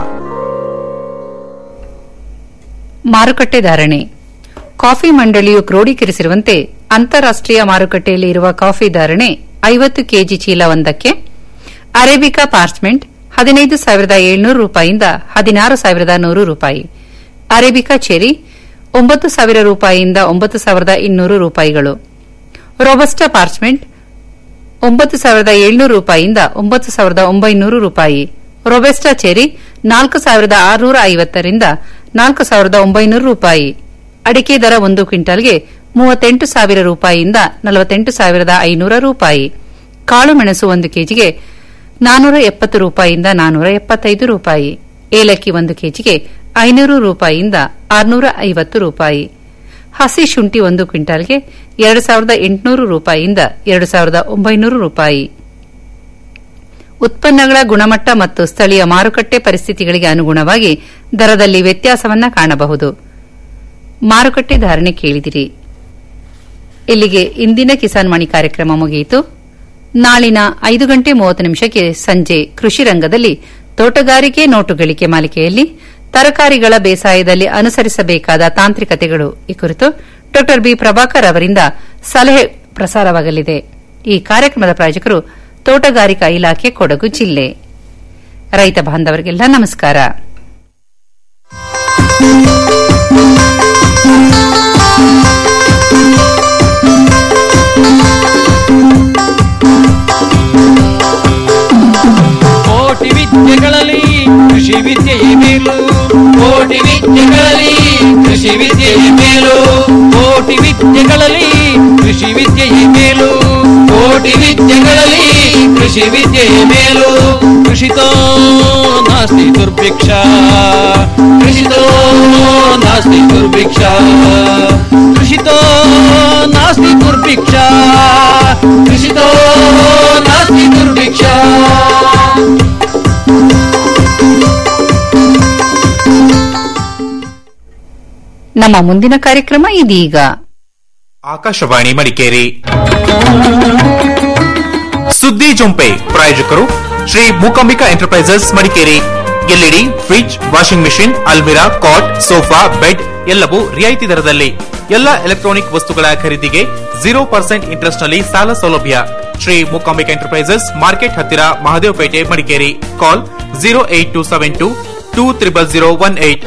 ಮಾರುಕಟ್ಟೆ ಧಾರಣೆ ಕಾಫಿ ಮಂಡಳಿಯು ಕ್ರೋಢೀಕರಿಸಿರುವಂತೆ ಅಂತಾರಾಷ್ಟೀಯ ಮಾರುಕಟ್ಟೆಯಲ್ಲಿ ಇರುವ ಕಾಫಿ ಧಾರಣೆ ಐವತ್ತು ಕೆಜಿ ಚೀಲ ಒಂದಕ್ಕೆ ಅರೇಬಿಕಾ ಪಾರ್ಚ್ಮೆಂಟ್ ಹದಿನೈದು ಸಾವಿರದ ಏಳ್ನೂರು ರೂಪಾಯಿಯಿಂದ ಹದಿನಾರು ಸಾವಿರದ ನೂರು ರೂಪಾಯಿ ಅರೇಬಿಕಾ ಚೆರಿ ಒಂಬತ್ತು ಸಾವಿರ ರೂಪಾಯಿಯಿಂದ ಒಂಬತ್ತು ಸಾವಿರದ ಇನ್ನೂರು ರೂಪಾಯಿಗಳು ರೋಬಸ್ಟಾ ಪಾರ್ಚ್ಮೆಂಟ್ ಒಂಬತ್ತು ಸಾವಿರದ ಏಳ್ನೂರು ರೂಪಾಯಿಯಿಂದ ಒಂಬತ್ತು ಸಾವಿರದ ಒಂಬೈನೂರು ರೂಪಾಯಿ ರೊಬೆಸ್ಟಾ ಚೆರಿ ನಾಲ್ಕು ಸಾವಿರದ ಆರುನೂರ ಐವತ್ತರಿಂದ ನಾಲ್ಕು ಸಾವಿರದ ಒಂಬೈನೂರು ರೂಪಾಯಿ ಅಡಿಕೆ ದರ ಒಂದು ಕ್ವಿಂಟಾಲ್ಗೆ ಮೂವತ್ತೆಂಟು ಸಾವಿರ ರೂಪಾಯಿಯಿಂದ ನಲವತ್ತೆಂಟು ಸಾವಿರದ ಐನೂರ ರೂಪಾಯಿ ಕಾಳುಮೆಣಸು ಒಂದು ಕೆಜಿಗೆ ನಾನೂರ ಎಪ್ಪತ್ತು ರೂಪಾಯಿಯಿಂದ ನಾನೂರ ಎಪ್ಪತ್ತೈದು ರೂಪಾಯಿ ಏಲಕ್ಕಿ ಒಂದು ಕೆಜಿಗೆ ಐನೂರು ರೂಪಾಯಿಯಿಂದ ಆರುನೂರ ಐವತ್ತು ರೂಪಾಯಿ ಹಸಿ ಶುಂಠಿ ಒಂದು ಕ್ವಿಂಟಾಲ್ಗೆ ಎರಡು ಸಾವಿರದ ಎಂಟುನೂರು ರೂಪಾಯಿಯಿಂದ ಎರಡು ಸಾವಿರದ ಒಂಬೈನೂರು ರೂಪಾಯಿ ಉತ್ಪನ್ನಗಳ ಗುಣಮಟ್ಟ ಮತ್ತು ಸ್ಥಳೀಯ ಮಾರುಕಟ್ಟೆ ಪರಿಸ್ಥಿತಿಗಳಿಗೆ ಅನುಗುಣವಾಗಿ ದರದಲ್ಲಿ ವ್ಯತ್ಯಾಸವನ್ನ ಕಾಣಬಹುದು ಮಾರುಕಟ್ಟೆ ಧಾರಣೆ ಕೇಳಿದಿರಿ ಇಲ್ಲಿಗೆ ಇಂದಿನ ಕಿಸಾನ್ ಮಣಿ ಕಾರ್ಯಕ್ರಮ ಮುಗಿಯಿತು ನಾಳಿನ ಐದು ಗಂಟೆ ಮೂವತ್ತು ನಿಮಿಷಕ್ಕೆ ಸಂಜೆ ಕೃಷಿ ರಂಗದಲ್ಲಿ ತೋಟಗಾರಿಕೆ ನೋಟುಗಳಿಕೆ ಮಾಲಿಕೆಯಲ್ಲಿ ತರಕಾರಿಗಳ ಬೇಸಾಯದಲ್ಲಿ ಅನುಸರಿಸಬೇಕಾದ ತಾಂತ್ರಿಕತೆಗಳು ಈ ಕುರಿತು ಡಾ ಬಿ ಪ್ರಭಾಕರ್ ಅವರಿಂದ ಸಲಹೆ ಪ್ರಸಾರವಾಗಲಿದೆ ಈ ಕಾರ್ಯಕ್ರಮದ ಪ್ರಾಯೋಜಕರು ತೋಟಗಾರಿಕಾ ಇಲಾಖೆ ಕೊಡಗು ಜಿಲ್ಲೆ ರೈತ ಬಾಂಧವರಿಗೆಲ್ಲ ನಮಸ್ಕಾರ ಕೋಟಿ ವಿದ್ಯೆಗಳಲ್ಲಿ ಕೃಷಿ ವಿದ್ಯೆಯೇ ಕೃಷಿ ವಿದ್ಯೆಯೇ ಮೇಲು ಕೋಟಿ ವಿದ್ಯೆಗಳಲ್ಲಿ ಕೃಷಿ ವಿದ್ಯೆಯೇ ಮೇಲು ಕೃಷಿತೋ ನಾಸ್ತಿ ದುರ್ಭಿಕ್ಷ ಕೃಷಿತೋ ನಾಸ್ತಿ ದುರ್ಭಿಕ್ಷ ಕೃಷಿತೋ ನಾಸ್ತಿ ದುರ್ಭಿಕ್ಷ ಕೃಷಿತೋ ನಾಸ್ತಿ ದುರ್ಭಿಕ್ಷ ನಮ್ಮ ಮುಂದಿನ ಕಾರ್ಯಕ್ರಮ ಇದೀಗ ಆಕಾಶವಾಣಿ ಮಡಿಕೇರಿ ಸುದ್ದಿ ಜೊಂಪೆ ಪ್ರಾಯೋಜಕರು Shri Mookambika enterprises Madikeri LED fridge washing machine ಅಲ್ಮಿರಾ ಕಾಟ್ ಸೋಫಾ ಬೆಡ್ ಎಲ್ಲವೂ ರಿಯಾಯಿತಿ ದರದಲ್ಲಿ ಎಲ್ಲ ಎಲೆಕ್ಟ್ರಾನಿಕ್ ವಸ್ತುಗಳ ಖರೀದಿಗೆ ಜೀರೋ ಪರ್ಸೆಂಟ್ ಇಂಟ್ರೆಸ್ಟ್ ನಲ್ಲಿ ಸಾಲ ಸೌಲಭ್ಯ ಶ್ರೀ ಮೂಕಾಂಬಿಕಾ ಎಂಟರ್ಪ್ರೈಸಸ್ ಮಾರ್ಕೆಟ್ ಹತ್ತಿರ Mahadevapete Madikeri call zero eight two seven two two triple zero one eight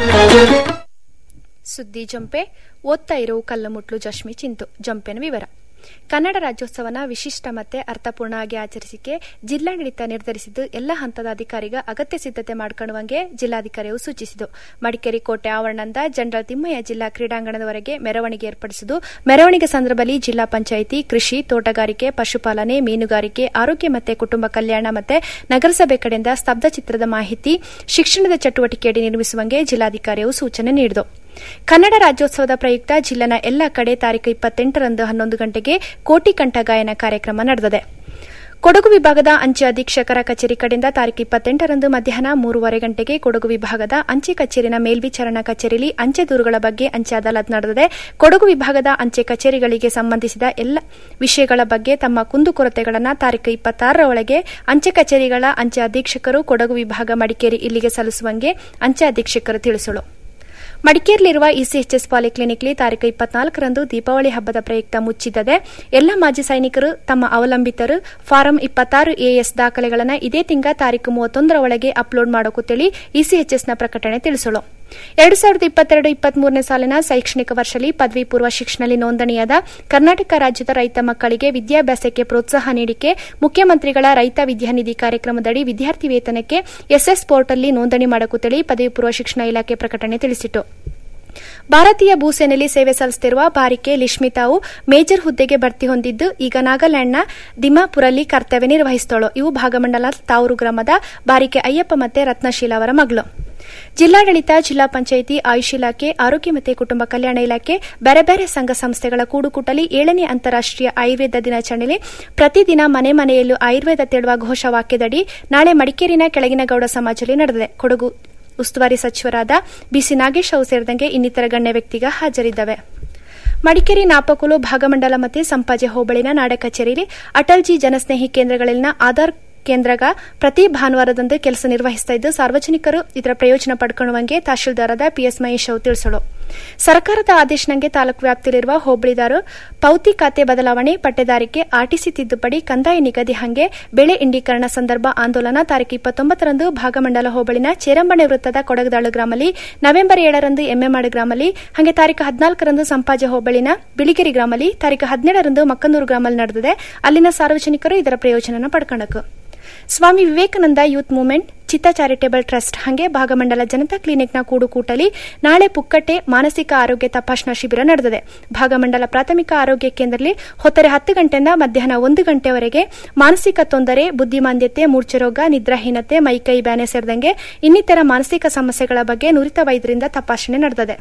ಸುದ್ದಿ ಜಂಪೆ ಓದ್ತಾ ಇರೋ ಕಲ್ಲುಮುಟ್ಲು ಜಶ್ಮಿ ಚಿಂತು ಜಂಪೆನ ವಿವರ ಕನ್ನಡ ರಾಜ್ಯೋತ್ಸವನ ವಿಶಿಷ್ಟ ಮತ್ತೆ ಅರ್ಥಪೂರ್ಣವಾಗಿ ಆಚರಿಸಿಕೆ ಜಿಲ್ಲಾಡಳಿತ ನಿರ್ಧರಿಸಿದ್ದು ಎಲ್ಲ ಹಂತದ ಅಧಿಕಾರಿಗ ಅಗತ್ಯ ಸಿದ್ಧತೆ ಮಾಡಿಕೊಳ್ಳುವಂಗೆ ಜಿಲ್ಲಾಧಿಕಾರಿಯು ಸೂಚಿಸಿತು ಮಡಿಕೇರಿ ಕೋಟೆ ಆವರಣದಿಂದ ಜನರಲ್ ತಿಮ್ಮಯ್ಯ ಜಿಲ್ಲಾ ಕ್ರೀಡಾಂಗಣದವರೆಗೆ ಮೆರವಣಿಗೆ ಏರ್ಪಡಿಸಿದ್ದು ಮೆರವಣಿಗೆ ಸಂದರ್ಭದಲ್ಲಿ ಜಿಲ್ಲಾ ಪಂಚಾಯಿತಿ ಕೃಷಿ ತೋಟಗಾರಿಕೆ ಪಶುಪಾಲನೆ ಮೀನುಗಾರಿಕೆ ಆರೋಗ್ಯ ಮತ್ತು ಕುಟುಂಬ ಕಲ್ಯಾಣ ಮತ್ತು ನಗರಸಭೆ ಕಡೆಯಿಂದ ಸ್ತಬ್ಧ ಚಿತ್ರದ ಮಾಹಿತಿ ಶಿಕ್ಷಣದ ಚಟುವಟಿಕೆಯಡಿ ನಿರ್ಮಿಸುವಂಗೆ ಜಿಲ್ಲಾಧಿಕಾರಿಯು ಸೂಚನೆ ನೀಡಿತು ಕನ್ನಡ ರಾಜ್ಯೋತ್ಸವದ ಪ್ರಯುಕ್ತ ಜಿಲ್ಲೆನ ಎಲ್ಲ ಕಡೆ ತಾರೀಕು ಇಪ್ಪತ್ತೆಂಟರಂದು ಹನ್ನೊಂದು ಗಂಟೆಗೆ ಕೋಟಿ ಕಂಠ ಗಾಯನ ಕಾರ್ಯಕ್ರಮ ನಡೆದಿದೆ ಕೊಡಗು ವಿಭಾಗದ ಅಂಚೆ ಅಧೀಕ್ಷಕರ ಕಚೇರಿ ಕಡೆಯಿಂದ ತಾರೀಕು ಇಪ್ಪತ್ತೆಂಟರಂದು ಮಧ್ಯಾಹ್ನ ಮೂರುವರೆ ಗಂಟೆಗೆ ಕೊಡಗು ವಿಭಾಗದ ಅಂಚೆ ಕಚೇರಿನ ಮೇಲ್ವಿಚಾರಣಾ ಕಚೇರಿಯಲ್ಲಿ ಅಂಚೆ ದೂರುಗಳ ಬಗ್ಗೆ ಅಂಚೆ ಅದಾಲತ್ ನಡೆದಿದೆ ಕೊಡಗು ವಿಭಾಗದ ಅಂಚೆ ಕಚೇರಿಗಳಿಗೆ ಸಂಬಂಧಿಸಿದ ಎಲ್ಲ ವಿಷಯಗಳ ಬಗ್ಗೆ ತಮ್ಮ ಕುಂದುಕೊರತೆಗಳನ್ನು ತಾರೀಕು ಇಪ್ಪತ್ತಾರರ ಒಳಗೆ ಅಂಚೆ ಕಚೇರಿಗಳ ಅಂಚೆ ಅಧೀಕ್ಷಕರು ಕೊಡಗು ವಿಭಾಗ ಮಡಿಕೇರಿ ಇಲ್ಲಿಗೆ ಸಲ್ಲಿಸುವಂಗೆ ಅಂಚೆ ಅಧೀಕ್ಷಕರು ತಿಳಿಸಲು ಮಡಿಕೇರಿಯಲ್ಲಿರುವ ಇಸಿಎಚ್ಎಸ್ ಪಾಲಿಕ್ಲಿನಿಕ್ಲಿ ತಾರೀಕು ಇಪ್ಪತ್ನಾಲ್ಕರಂದು ದೀಪಾವಳಿ ಹಬ್ಬದ ಪ್ರಯುಕ್ತ ಮುಚ್ಚಿದ್ದದೆ ಎಲ್ಲ ಮಾಜಿ ಸೈನಿಕರು ತಮ್ಮ ಅವಲಂಬಿತರು ಫಾರಂ ಇಪ್ಪತ್ತಾರು ಎಎಸ್ ದಾಖಲೆಗಳನ್ನು ಇದೇ ತಿಂಗ ತಾರೀಕು ಮೂವತ್ತೊಂದರ ಒಳಗೆ ಅಪ್ಲೋಡ್ ಮಾಡೋಕುತ್ತೇಳಿ ಇಸಿಎಚ್ಎಸ್ನ ಪ್ರಕಟಣೆ ತಿಳಿಸಲು ಎರಡು ಸಾವಿರದ ಇಪ್ಪತ್ತೆರಡು ಇಪ್ಪತ್ಮೂರನೇ ಸಾಲಿನ ಶೈಕ್ಷಣಿಕ ವರ್ಷದಲ್ಲಿ ಪದವಿ ಪೂರ್ವ ಶಿಕ್ಷಣದಲ್ಲಿ ನೋಂದಣಿಯಾದ ಕರ್ನಾಟಕ ರಾಜ್ಯದ ರೈತ ಮಕ್ಕಳಿಗೆ ವಿದ್ಯಾಭ್ಯಾಸಕ್ಕೆ ಪ್ರೋತ್ಸಾಹ ನೀಡಿಕೆ ಮುಖ್ಯಮಂತ್ರಿಗಳ ರೈತ ವಿದ್ಯಾನಿಧಿ ಕಾರ್ಯಕ್ರಮದಡಿ ವಿದ್ಯಾರ್ಥಿ ವೇತನಕ್ಕೆ ಎಸ್ಎಸ್ ಪೋರ್ಟಲ್ಲಿ ನೋಂದಣಿ ಮಾಡಕುತ್ತೇಳಿ ಪದವಿ ಪೂರ್ವ ಶಿಕ್ಷಣ ಇಲಾಖೆ ಪ್ರಕಟಣೆ ತಿಳಿಸಿತು ಭಾರತೀಯ ಭೂಸೇನೆಯಲ್ಲಿ ಸೇವೆ ಸಲ್ಲಿಸುತ್ತಿರುವ ಬಾರಿಕೆ ಲಿಶ್ಮಿತಾವು ಮೇಜರ್ ಹುದ್ದೆಗೆ ಭರ್ತಿ ಹೊಂದಿದ್ದು ಈಗ ನಾಗಾಲ್ಯಾಂಡ್ನ ದಿಮಾಪುರಲ್ಲಿ ಕರ್ತವ್ಯ ನಿರ್ವಹಿಸಿದಳು ಇವು ಭಾಗಮಂಡಲ ತಾವೂರು ಗ್ರಾಮದ ಬಾರಿಕೆ ಅಯ್ಯಪ್ಪ ಮತ್ತೆ ರತ್ನಶೀಲ ಅವರ ಮಗಳು ಜಿಲ್ಲಾಡಳಿತ ಜಿಲ್ಲಾ ಪಂಚಾಯಿತಿ ಆಯುಷ್ ಇಲಾಖೆ ಆರೋಗ್ಯ ಮತ್ತು ಕುಟುಂಬ ಕಲ್ಯಾಣ ಇಲಾಖೆ ಬೇರೆ ಬೇರೆ ಸಂಘ ಸಂಸ್ಥೆಗಳ ಕೂಡುಕೂಟಲಿ ಏಳನೇ ಅಂತಾರಾಷ್ಟೀಯ ಆಯುರ್ವೇದ ದಿನಾಚರಣೆಯಲ್ಲಿ ಪ್ರತಿದಿನ ಮನೆ ಮನೆಯಲ್ಲೂ ಆಯುರ್ವೇದ ತೇಳುವ ಘೋಷವಾಕ್ಯದಡಿ ನಾಳೆ ಮಡಿಕೇರಿನ ಕೆಳಗಿನ ಗೌಡ ಸಮಾಜದಲ್ಲಿ ನಡೆದಿದೆ ಕೊಡಗು ಉಸ್ತುವಾರಿ ಸಚಿವರಾದ ಬಿಸಿ ನಾಗೇಶ್ ಅವು ಸೇರಿದಂತೆ ಇನ್ನಿತರ ಗಣ್ಯ ವ್ಯಕ್ತಿಗ ಹಾಜರಿದ್ದವೆ ಮಡಿಕೇರಿ ನಾಪಕುಲು ಭಾಗಮಂಡಲ ಮತ್ತು ಸಂಪಾಜೆ ಹೋಬಳಿನ ನಾಡ ಕಚೇರಿಯಲ್ಲಿ ಅಟಲ್ಜಿ ಜನಸ್ನೇಹಿ ಕೇಂದ್ರಗಳಲ್ಲಿನ ಆಧಾರ್ ಕೇಂದ್ರಗ ಪ್ರತಿ ಭಾನುವಾರದಂದು ಕೆಲಸ ನಿರ್ವಹಿಸ್ತಾ ಇದ್ದು ಸಾರ್ವಜನಿಕರು ಇದರ ಪ್ರಯೋಜನ ಪಡ್ಕೊಳ್ಳುವಂಗೆ ತಹಶೀಲ್ದಾರದ ಪಿಎಸ್ ಮಹೇಶ್ ಅವು ತಿಳಿಸಲು ಸರ್ಕಾರದ ಆದೇಶನಂಗೆ ತಾಲೂಕು ವ್ಯಾಪ್ತಿಯಲ್ಲಿರುವ ಹೋಬಳಿದಾರು ಪೌತಿ ಖಾತೆ ಬದಲಾವಣೆ ಪಟ್ಟೆದಾರಿಕೆ ಆರ್ಟಿಸಿ ತಿದ್ದುಪಡಿ ಕಂದಾಯ ನಿಗದಿ ಹಂಗೆ ಬೆಳೆ ಇಂಡೀಕರಣ ಸಂದರ್ಭ ಆಂದೋಲನ ತಾರೀಕು ಇಪ್ಪತ್ತೊಂಬತ್ತರಂದು ಭಾಗಮಂಡಲ ಹೋಬಳಿನ ಚೇರಂಬಣೆ ವೃತ್ತದ ಕೊಡಗದಾಳು ಗ್ರಾಮಲ್ಲಿ ನವೆಂಬರ್ ಏಳರಂದು ಎಮ್ಮೆಮಾಡು ಗ್ರಾಮಲ್ಲಿ ಹಾಗೆ ತಾರೀಕು ಹದಿನಾಲ್ಕರಂದು ಸಂಪಾಜೆ ಹೋಬಳಿನ ಬಿಳಿಗಿರಿ ಗ್ರಾಮಲ್ಲಿ ತಾರೀಕು ಹದಿನೇಳರಂದು ಮಕ್ಕಂದೂರು ಗ್ರಾಮಲ್ಲಿ ನಡೆದಿದೆ ಅಲ್ಲಿನ ಸಾರ್ವಜನಿಕರು ಇದರ ಪ್ರಯೋಜನ ಪಡ್ಕೊಳ್ಳಬೇಕು Swami Vivekananda youth movement Chitta charitable trust ಹಾಗೆ ಭಾಗಮಂಡಲ ಜನತಾ ಕ್ಲಿನಿಕ್ನ ಕೂಡುಕೂಟಲಿ ನಾಳೆ ಪುಕ್ಕಟ್ಟೆ ಮಾನಸಿಕ ಆರೋಗ್ಯ ತಪಾಸಣಾ ಶಿಬಿರ ನಡೆದಿದೆ ಭಾಗಮಂಡಲ ಪ್ರಾಥಮಿಕ ಆರೋಗ್ಯ ಕೇಂದ್ರದಲ್ಲಿ ಹೊತ್ತರೆ ಹತ್ತು ಗಂಟೆಯಿಂದ ಮಧ್ಯಾಹ್ನ ಒಂದು ಗಂಟೆವರೆಗೆ ಮಾನಸಿಕ ತೊಂದರೆ ಬುದ್ದಿಮಾಂದ್ಯತೆ ಮೂರ್ಛೆರೋಗ ನಿದ್ರಾಹೀನತೆ ಮೈಕೈ ಬ್ಯಾನೆ ಸೇರಿದಂಗೆ ಇನ್ನಿತರ ಮಾನಸಿಕ ಸಮಸ್ಯೆಗಳ ಬಗ್ಗೆ ನುರಿತ ವೈದ್ಯರಿಂದ ತಪಾಸಣೆ ನಡೆದಿದೆ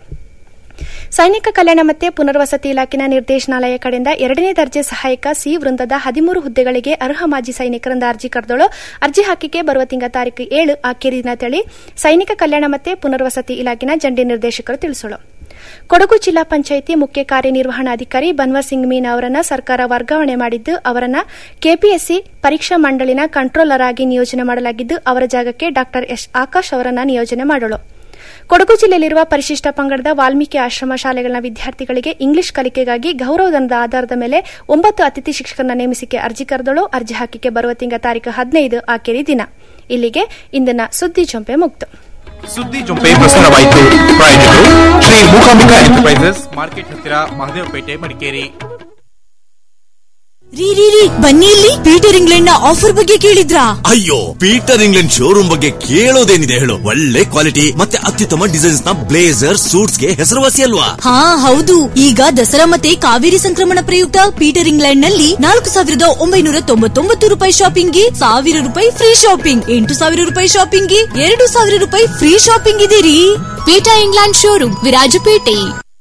ಸೈನಿಕ ಕಲ್ಯಾಣ ಮತ್ತು ಪುನರ್ವಸತಿ ಇಲಾಖೆನ ನಿರ್ದೇಶನಾಲಯ ಕಡೆಯಿಂದ ಎರಡನೇ ದರ್ಜೆ ಸಹಾಯಕ ಸಿ ವೃಂದದ ಹದಿಮೂರು ಹುದ್ದೆಗಳಿಗೆ ಅರ್ಹ ಮಾಜಿ ಸೈನಿಕರಿಂದ ಅರ್ಜಿ ಕರೆದಳು ಅರ್ಜಿ ಹಾಕಿಕೆ ಬರುವ ತಿಂಗಳ ತಾರೀಕು ಏಳು ಆಖರಿ ದಿನ ತಳಿ ಸೈನಿಕ ಕಲ್ಯಾಣ ಮತ್ತು ಪುನರ್ವಸತಿ ಇಲಾಖೆನ ಜಂಟಿ ನಿರ್ದೇಶಕರು ತಿಳಿಸಲು ಕೊಡಗು ಜಿಲ್ಲಾ ಪಂಚಾಯಿತಿ ಮುಖ್ಯ ಕಾರ್ಯನಿರ್ವಹಣಾಧಿಕಾರಿ ಬನ್ವರ್ ಸಿಂಗ್ ಮೀನಾ ಅವರನ್ನ ಸರ್ಕಾರ ವರ್ಗಾವಣೆ ಮಾಡಿದ್ದು ಅವರನ್ನ ಕೆಪಿಎಸ್ಸಿ ಪರೀಕ್ಷಾ ಮಂಡಳಿನ ಕಂಟ್ರೋಲರ್ ಆಗಿ ನಿಯೋಜನೆ ಮಾಡಲಾಗಿದ್ದು ಅವರ ಜಾಗಕ್ಕೆ ಡಾ ಎಸ್ ಆಕಾಶ್ ಅವರನ್ನ ನಿಯೋಜನೆ ಮಾಡಲು ಕೊಡಗು ಜಿಲ್ಲೆಯಲ್ಲಿರುವ ಪರಿಶಿಷ್ಟ ಪಂಗಡದ ವಾಲ್ಮೀಕಿ ಆಶ್ರಮ ಶಾಲೆಗಳ ವಿದ್ಯಾರ್ಥಿಗಳಿಗೆ ಇಂಗ್ಲಿಷ್ ಕಲಿಕೆಗಾಗಿ ಗೌರವಧನದ ಆಧಾರದ ಮೇಲೆ ಒಂಬತ್ತು ಅತಿಥಿ ಶಿಕ್ಷಕರನ್ನ ನೇಮಿಸಿಕೆ ಅರ್ಜಿ ಕರೆದಳು ಅರ್ಜಿ ಹಾಕಿಕೆ ಬರುವ ತಿಂಗಳ ತಾರೀಕು ಹದಿನೈದು ಆಖರಿ ದಿನ ಇಲ್ಲಿಗೆ ಇಂದಿನ ಸುದ್ದಿ ಜೊಂಪೆ ಮುಕ್ತ ಸುದ್ದಿ ಜೊಂಪೆ ಪ್ರಸಾರವಾಯಿತು ಪ್ರಾಯೋಜಕರು ಶ್ರೀ ಮೂಕಾಂಬಿಕಾ ಎಂಟರ್ಪ್ರೈಸಸ್ ಮಾರ್ಕೆಟ್ ಹತ್ತಿರ ಮಹದೇವಪೇಟೆ ಮಡಿಕೇರಿ ರೀ ರೀ ರೀ ಬನ್ನಿ ಇಲ್ಲಿ ಪೀಟರ್ ಇಂಗ್ಲೆಂಡ್ ನ ಆಫರ್ ಬಗ್ಗೆ ಕೇಳಿದ್ರಾ ಅಯ್ಯೋ ಪೀಟರ್ ಇಂಗ್ಲೆಂಡ್ ಶೋರೂಮ್ ಬಗ್ಗೆ ಕೇಳೋದೇನಿದೆ ಹೇಳು ಒಳ್ಳೆ ಕ್ವಾಲಿಟಿ ಮತ್ತೆ ಅತ್ಯುತ್ತಮ ಡಿಸೈನ್ಸ್ ನ ಬ್ಲೇಸರ್ ಸೂಟ್ಸ್ ಗೆ ಹೆಸರುವಾಸಿ ಅಲ್ವಾ ಹಾ ಹೌದು ಈಗ ದಸರಾ ಮತ್ತೆ ಕಾವೇರಿ ಸಂಕ್ರಮಣ ಪ್ರಯುಕ್ತ ಪೀಟರ್ ಇಂಗ್ಲೆಂಡ್ ನಲ್ಲಿ ನಾಲ್ಕು ಸಾವಿರದ ಒಂಬೈನೂರ ತೊಂಬತ್ತೊಂಬತ್ತು ರೂಪಾಯಿ ಶಾಪಿಂಗ್ ಗೆ ಸಾವಿರ ರೂಪಾಯಿ ಫ್ರೀ ಶಾಪಿಂಗ್ ಎಂಟು ಸಾವಿರ ರೂಪಾಯಿ ಶಾಪಿಂಗ್ ಗೆ ಎರಡು ಸಾವಿರ ರೂಪಾಯಿ ಫ್ರೀ ಶಾಪಿಂಗ್ ಇದೆ ರೀ ಪೀಟರ್ ಇಂಗ್ಲೆಂಡ್ ಶೋರೂಮ್ ವಿರಾಜಪೇಟೆ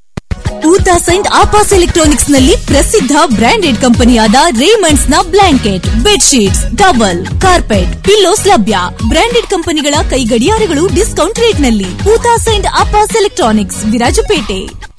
ಊತಾ ಸೈಂಟ್ ಆಪಾಸ್ ಎಲೆಕ್ಟ್ರಾನಿಕ್ಸ್ ನಲ್ಲಿ ಪ್ರಸಿದ್ಧ ಬ್ರಾಂಡೆಡ್ ಕಂಪನಿಯಾದ ರೇಮಂಡ್ಸ್ ನ blanket bedsheets double carpet pillows ಲಭ್ಯ ಬ್ರಾಂಡೆಡ್ ಕಂಪನಿಗಳ ಕೈ ಗಡಿಯಾರಗಳು ಡಿಸ್ಕೌಂಟ್ ರೇಟ್ ನಲ್ಲಿ ಊತಾ ಸೈಂಟ್ ಆಪಾಸ್ ಎಲೆಕ್ಟ್ರಾನಿಕ್ಸ್ ವಿರಾಜಪೇಟೆ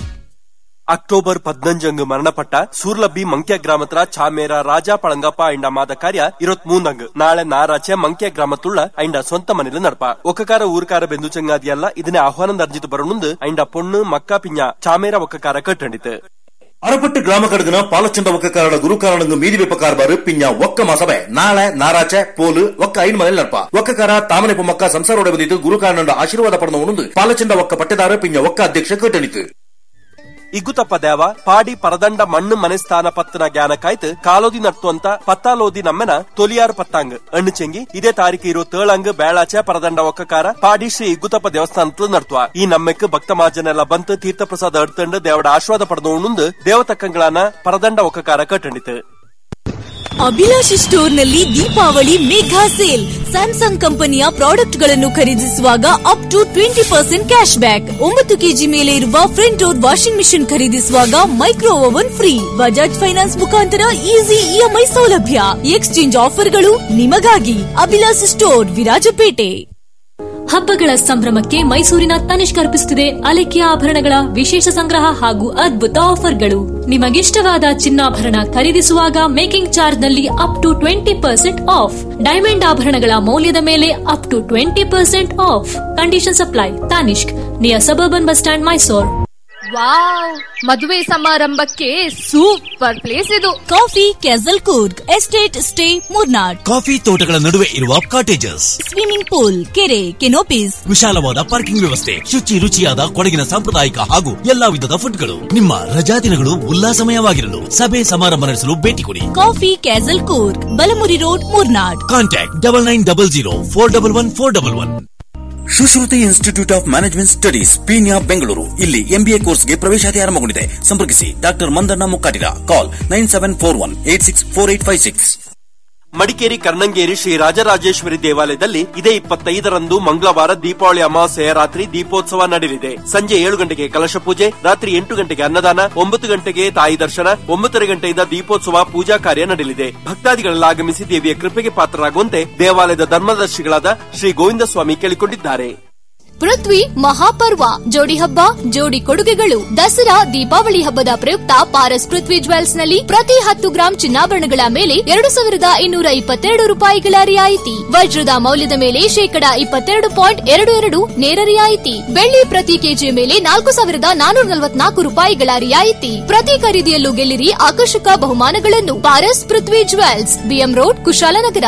ಅಕ್ಟೋಬರ್ ಪದ್ನಂಜಂಗ್ ಮರಣಪಟ್ಟ ಸೂರ್ಲಬ್ಬಿ ಮಂಕ್ಯ ಗ್ರಾಮತ್ರ ಚಾಮೇರ ರಾಜಾ ಪಳಂಗಪ್ಪ ಐಂಡ ಮಾದ ಕಾರ್ಯ ಇರತ್ ಮೂಂದಂಗ್ ನಾಳೆ ನಾರಾಚೆ ಮಂಕ್ಯ ಗ್ರಾಮത്തുള്ള ಐಂಡ ಸ್ವಂತ ಮನೇಲಿ ನಡಪ ಒಕ್ಕಕಾರ ಊರ್ಕಾರ ಬೆಂದು ಚಂಗಾದಿಯಲ್ಲ ಇದನ್ನೇ ಆಹ್ವಾನ ಅರ್ಜಿತು ಬರೋಣುಂದು ಐಂಡ ಪೊಣ್ಣು ಮಕ್ಕ ಪಿಂಜ ಚಾಮೇರ ಒಕ್ಕಕಾರ ಕಟ್ಟಂಡಿತು ಅರಪಟ್ಟು ಗ್ರಾಮ ಕಡದಿನ ಪಾಲಚಂದ ಒಕ್ಕಕಾರಡ ಗುರುಕಾರಣಂಗು ಮೀದಿ ಬೆಪ್ಪಕಾರಬಾರು ಪಿಂಜ ಒಕ್ಕ ಮಾಸಬೆ ನಾಳೆ ನಾರಾಚೆ ಪೋಲು ಒಕ್ಕ ಐನ್ ಮನೆ ನಡ್ಪ ಒಕ್ಕಕಾರ ತಾಮನೆ ಪೊಮ್ಮಕ್ಕ ಸಂಸಾರೋಡೆ ಬಂದಿದ್ದು ಗುರುಕಾರಣಂಡ ಆಶೀರ್ವಾದ ಪಡೆದ ಉಣುಂದು ಪಾಲಚಂದ ಒಕ್ಕ ಪಟ್ಟೆದಾರ ಪಿಂಜ ಒಕ್ಕ ಅಧ್ಯಕ್ಷ ಕಟ್ಟಣಿತು ಇಗುತಪ್ಪ ದೇವ ಪಾಡಿ ಪರದಂಡ ಮಣ್ಣು ಮನೆಸ್ಥಾನ ಪತ್ತನ ಜ್ಞಾನ ಕಾಯ್ತು ಕಾಲೋದಿ ನಡ್ತುವಂತ ಪತ್ತಾಲೋದಿ ನಮ್ಮೆನ ತೊಲಿಯಾರ್ ಪತ್ತಾಂಗ್ ಅಣ್ಣು ಚೆಂಗಿ ಇದೇ ತಾರೀಕು ಇರೋ ತೇಳಂಗ್ ಬೇಳಾಚೆ ಪರದಂಡ ಒಕ್ಕಕಾರ ಪಾಡಿ ಶ್ರೀ ಇಗುತಪ್ಪ ದೇವಸ್ಥಾನತ್ಲು ನಡ್ತುವ ಈ ನಮ್ಮೆಕ್ ಭಕ್ತ ಮಾಜನೆಲ್ಲ ಬಂತು ತೀರ್ಥ ಪ್ರಸಾದ ಅಡ್ತಂಡು ದೇವಡ ಆಶ್ವಾದ ಪಡೆದ ಉಣ್ಣುಂದು ದೇವತಕ್ಕಂಗಳನ್ನ ಪರದಂಡ ಒಕ್ಕಕಾರ ಕಟ್ಟಂಡಿತು ಅಭಿಲಾಷಿ ಸ್ಟೋರ್ ನಲ್ಲಿ ದೀಪಾವಳಿ ಮೇಘಾ ಸೇಲ್ ಸ್ಯಾಮ್ಸಂಗ್ ಕಂಪನಿಯ ಪ್ರಾಡಕ್ಟ್ ಗಳನ್ನು ಖರೀದಿಸುವಾಗ up to twenty percent cash back ಒಂಬತ್ತು ಕೆಜಿ ಮೇಲೆ ಇರುವ ಫ್ರಂಟ್ ಡೋರ್ ವಾಷಿಂಗ್ ಮಿಷಿನ್ ಖರೀದಿಸುವಾಗ micro oven free Bajaj finance ಮುಖಾಂತರ ಈಸಿ ಇಎಂಐ ಸೌಲಭ್ಯ ಎಕ್ಸ್ಚೇಂಜ್ ಆಫರ್ಗಳು ನಿಮಗಾಗಿ ಅಭಿಲಾಷಿ ಸ್ಟೋರ್ ವಿರಾಜಪೇಟೆ ಹಬ್ಬಗಳ ಸಂಭ್ರಮಕ್ಕೆ ಮೈಸೂರಿನ ತನಿಷ್ಕ್ ಅರ್ಪಿಸುತ್ತಿದೆ ಅಲೆಕಿಯ ಆಭರಣಗಳ ವಿಶೇಷ ಸಂಗ್ರಹ ಹಾಗೂ ಅದ್ಭುತ ಆಫರ್ಗಳು ನಿಮಗಿಷ್ಟವಾದ ಚಿನ್ನಾಭರಣ ಖರೀದಿಸುವಾಗ ಮೇಕಿಂಗ್ ಚಾರ್ಜ್ ನಲ್ಲಿ up to twenty percent off diamond ಆಭರಣಗಳ ಮೌಲ್ಯದ ಮೇಲೆ up to twenty percent off condition supply Tanishq near suburban bus stand Mysore wow ಮದುವೆ ಸಮಾರಂಭಕ್ಕೆ ಸೂಪರ್ ಪ್ಲೇಸ್ ಇದು coffee castle Coorg estate stay Murnad coffee ತೋಟಗಳ ನಡುವೆ ಇರುವ ಕಾಟೇಜಸ್ ಸ್ವಿಮ್ಮಿಂಗ್ ಪೂಲ್ ಕೆರೆ ಕೆನೋಪೀಸ್ ವಿಶಾಲವಾದ ಪಾರ್ಕಿಂಗ್ ವ್ಯವಸ್ಥೆ ಶುಚಿ ರುಚಿಯಾದ ಕೊಡಗಿನ ಸಾಂಪ್ರದಾಯಿಕ ಹಾಗೂ ಎಲ್ಲಾ ವಿಧದ ಫುಡ್ಗಳು ನಿಮ್ಮ ರಜಾ ದಿನಗಳು ಉಲ್ಲಾಸಮಯವಾಗಿರಲು ಸಭೆ ಸಮಾರಂಭ ನಡೆಸಲು ಭೇಟಿ ಕೊಡಿ coffee castle Coorg Balamuri road Murnad contact double nine double zero four double one four double one Sushruthi institute of management studies Peenya Bengaluru ಇಲ್ಲಿ ಎಂಬಿಎ ಕೋರ್ಸ್ಗೆ ಪ್ರವೇಶಾತಿ ಆರಂಭಗೊಂಡಿದೆ ಸಂಪರ್ಕಿಸಿ doctor Mandanna Mukkatira call nine seven four one eight six four eight five six Madikeri Karnangeri Shri Rajarajeshwari ದೇವಾಲಯದಲ್ಲಿ ಇದೇ ಇಪ್ಪತ್ತೈದರಂದು ಮಂಗಳವಾರ ದೀಪಾವಳಿ ಅಮಾವಾಸ್ಯೆಯ ರಾತ್ರಿ ದೀಪೋತ್ಸವ ನಡೆಯಲಿದೆ ಸಂಜೆ ಏಳು ಗಂಟೆಗೆ ಕಲಶ ಪೂಜೆ ರಾತ್ರಿ ಎಂಟು ಗಂಟೆಗೆ ಅನ್ನದಾನ ಒಂಬತ್ತು ಗಂಟೆಗೆ ತಾಯಿ ದರ್ಶನ ಒಂಬತ್ತರ ಗಂಟೆಯಿಂದ ದೀಪೋತ್ಸವ ಪೂಜಾ ಕಾರ್ಯ ನಡೆಯಲಿದೆ ಭಕ್ತಾದಿಗಳೆಲ್ಲ ಆಗಮಿಸಿ ದೇವಿಯ ಕೃಪೆಗೆ ಪಾತ್ರರಾಗುವಂತೆ ದೇವಾಲಯದ ಧರ್ಮದರ್ಶಿಗಳಾದ ಶ್ರೀ ಗೋವಿಂದ ಸ್ವಾಮಿ ಕೇಳಿಕೊಂಡಿದ್ದಾರೆ ಪೃಥ್ವಿ ಮಹಾಪರ್ವ ಜೋಡಿ ಹಬ್ಬ ಜೋಡಿ ಕೊಡುಗೆಗಳು ದಸರಾ ದೀಪಾವಳಿ ಹಬ್ಬದ ಪ್ರಯುಕ್ತ ಪಾರಸ್ ಪೃಥ್ವಿ ಜ್ವೆಲ್ಸ್ ನಲ್ಲಿ ಪ್ರತಿ ಹತ್ತು ಗ್ರಾಂ ಚಿನ್ನಾಭರಣಗಳ ಮೇಲೆ ಎರಡು ಸಾವಿರದ ಇನ್ನೂರ ಇಪ್ಪತ್ತೆರಡು ರೂಪಾಯಿಗಳ ರಿಯಾಯಿತಿ ವಜ್ರದ ಮೌಲ್ಯದ ಮೇಲೆ ಶೇಕಡ ಇಪ್ಪತ್ತೆರಡು ಪಾಯಿಂಟ್ ಎರಡು ಎರಡು ನೇರ ರಿಯಾಯಿತಿ ಬೆಳ್ಳಿ ಪ್ರತಿ ಕೆಜಿಯ ಮೇಲೆ ನಾಲ್ಕು ಸಾವಿರದ ನಾನೂರ ನಲವತ್ನಾಲ್ಕು ರೂಪಾಯಿಗಳ ರಿಯಾಯಿತಿ ಪ್ರತಿ ಖರೀದಿಯಲ್ಲೂ ಗೆಲ್ಲಿರಿ ಆಕರ್ಷಕ ಬಹುಮಾನಗಳನ್ನು Paras Prithvi jewels BM road Kushalnagar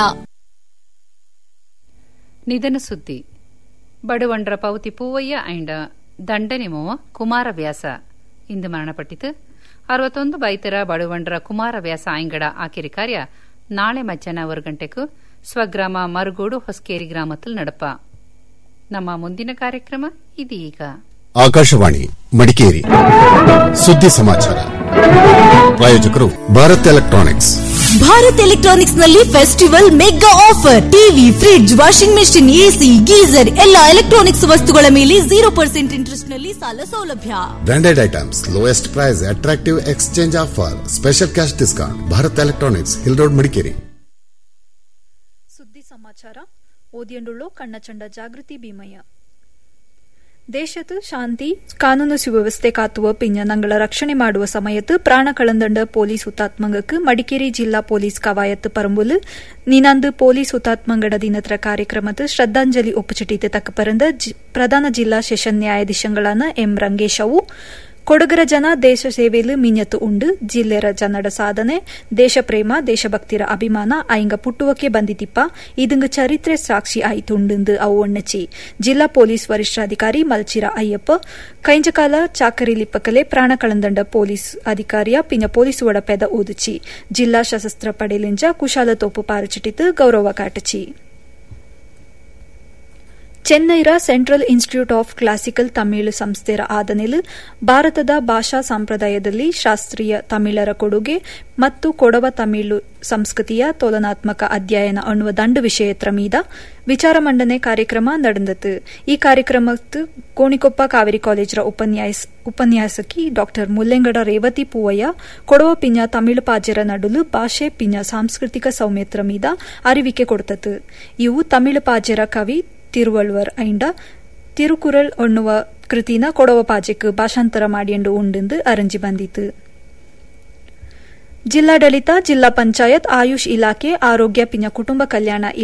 ನಿಧನ ಸುದ್ದಿ ಬಡವಂಡ್ರ ಪೌತಿ ಪೂವಯ್ಯ ಐಂಡ ದಂಡನೆಮುವ ಕುಮಾರವ್ಯಾಸ ಇಂದು ಮರಣಪಟ್ಟಿತು ಅರವತ್ತೊಂದು ಬೈತರ ಬಡವಂಡ್ರ ಕುಮಾರವ್ಯಾಸ ಐಂಗಡ ಆಕಿರಿ ಕಾರ್ಯ ನಾಳೆ ಮಧ್ಯಾಹ್ನ ಒಂದು ಗಂಟೆಗೂ ಸ್ವಗ್ರಾಮ ಮರುಗೋಡು ಹೊಸಕೇರಿ ಗ್ರಾಮത്തിൽ ನಡಪ ನಮ್ಮ ಮುಂದಿನ ಕಾರ್ಯಕ್ರಮ ಇದೀಗ ಆಕಾಶವಾಣಿ ಮಡಿಕೇರಿ ಸುದ್ದಿ ಸಮಾಚಾರ ಪ್ರಾಯೋಜಕರು ಭಾರತ್ ಎಲೆಕ್ಟ್ರಾನಿಕ್ಸ್ ಭಾರತ್ ಎಲೆಕ್ಟ್ರಾನಿಕ್ಸ್ ನಲ್ಲಿ festival mega offer TV fridge washing machine AC geyser ಎಲ್ಲ ಎಲೆಕ್ಟ್ರಾನಿಕ್ಸ್ ವಸ್ತುಗಳ ಮೇಲೆ ಜೀರೋ ಪರ್ಸೆಂಟ್ ಇಂಟ್ರೆಸ್ಟ್ ನಲ್ಲಿ ಸಾಲ ಸೌಲಭ್ಯ branded items lowest price attractive exchange offer special cash discount Bharat electronics hill road Madikeri ಸುದ್ದಿ ಸಮಾಚಾರ ಓದಿಯಂಡುಳ್ಳು ಕಣ್ಣಚಂಡ ಜಾಗೃತಿ ಭೀಮಯ್ಯ ದೇಶದ ಶಾಂತಿ ಕಾನೂನು ಸುವ್ಯವಸ್ಥೆ ಕಾತುವ ಪಿಂಜನಗಳ ರಕ್ಷಣೆ ಮಾಡುವ ಸಮಯത്ത് ಪ್ರಾಣ ಕಳಂದಂಡ ಪೊಲೀಸ್ ಹುತಾತ್ಮಂಗಕ್ಕೆ ಮಡಿಕೇರಿ ಜಿಲ್ಲಾ ಪೊಲೀಸ್ ಕವಾಯತ್ ಪರಂಬುಲು ನಿನಂದು ಪೊಲೀಸ್ ಹುತಾತ್ಮಂಗಡ ದಿನತ್ರ ಕಾರ್ಯಕ್ರಮದ ಶ್ರದ್ಧಾಂಜಲಿ ಒಪ್ಪುಚಿಟಿತೆ ತಕ್ಕ ಪರಂದ ಪ್ರಧಾನ ಜಿಲ್ಲಾ ಸೆಷನ್ ನ್ಯಾಯಾಧೀಶಗಳಾன ಎಂ ರಂಗೇಶ್ ಅವು ಕೊಡಗರ ಜನ ದೇಶ ಸೇವೆಲು ಮಿഞ്ഞತ್ತು ಉಂಡು ಜಿಲ್ಲೆರ ಜನರ ಸಾಧನೆ ದೇಶ ಪ್ರೇಮ ದೇಶಭಕ್ತಿರ ಅಭಿಮಾನ ಐಂಗ ಪುಟ್ಟುವಕ್ಕೆ ಬಂದಿತಿಪ್ಪ ಇದಂಗ ಚರಿತ್ರೆ ಸಾಕ್ಷಿ ಆಯ್ತುಂಡು ಅವು ಒಣ್ಣಚಿ ಜಿಲ್ಲಾ ಪೊಲೀಸ್ ವರಿಷ್ಠಾಧಿಕಾರಿ ಮಲ್ಚಿರ ಅಯ್ಯಪ್ಪ ಕೈಂಜಕಾಲ ಚಾಕರಿ ಲಿಪ್ಪಕಲೆ ಪ್ರಾಣ ಕಳಂದಂಡ ಪೊಲೀಸ್ ಅಧಿಕಾರಿಯ ಪಿನ ಪೊಲೀಸ್ ಒಡಪೆದ ಓದುಚಿ ಜಿಲ್ಲಾ ಸಶಸ್ತ್ರ ಪಡೆಲಿಂಜ ಕುಶಾಲ ತೋಪು ಪಾರಚಿಟಿತು ಗೌರವ ಕಾಟಚಿ ಚೆನ್ನೈರ central institute of classical Tamil ಸಂಸ್ಥೆರ ಆದನೆಲು ಭಾರತದ ಭಾಷಾ ಸಂಪ್ರದಾಯದಲ್ಲಿ ಶಾಸ್ತ್ರೀಯ ತಮಿಳರ ಕೊಡುಗೆ ಮತ್ತು ಕೊಡವ ತಮಿಳು ಸಂಸ್ಕೃತಿಯ ತುಲನಾತ್ಮಕ ಅಧ್ಯಯನ ಅನ್ನುವ ದಂಡು ವಿಷಯತ್ರ ಮೀದ ವಿಚಾರ ಮಂಡನೆ ಕಾರ್ಯಕ್ರಮ ನಡೆದತು ಈ ಕಾರ್ಯಕ್ರಮತ್ತು ಕೋಣಿಕೊಪ್ಪ ಕಾವೇರಿ ಕಾಲೇಜರ ಉಪನ್ಯಾಸಕಿ ಡಾ ಮುಲ್ಲೆಂಗಡ ರೇವತಿ ಪೂವಯ್ಯ ಕೊಡವ ಪಿಂಜ ತಮಿಳು ಪಾಜರ ನಡುಲು ಭಾಷೆ ಪಿಂಜ ಸಾಂಸ್ಕೃತಿಕ ಸೌಮ್ಯತ್ರ ಮೀದ ಅರಿವಿಕೆ ಕೊಡ್ತತು ಇವು ತಮಿಳು ಪಾಜರ ಕವಿ ತಿರುವಳ್ವರ್ ಐಂಡ ತಿರುಕುರಲ್ ಒಣ್ಣುವ ಕೃತಿನ ಕೊಡವ ಪಾಜೆಕ್ ಭಾಷಾಂತರ ಮಾಡಿಯಂಡು ಉಂಡೆಂದು ಅರಂಜಿ ಬಂದಿತು ಜಿಲ್ಲಾಡಳಿತ ಜಿಲ್ಲಾ ಪಂಚಾಯತ್ ಆಯುಷ್ ಇಲಾಖೆ ಆರೋಗ್ಯ ಪಿಂಜ ಕುಟುಂಬ ಕಲ್ಯಾಣ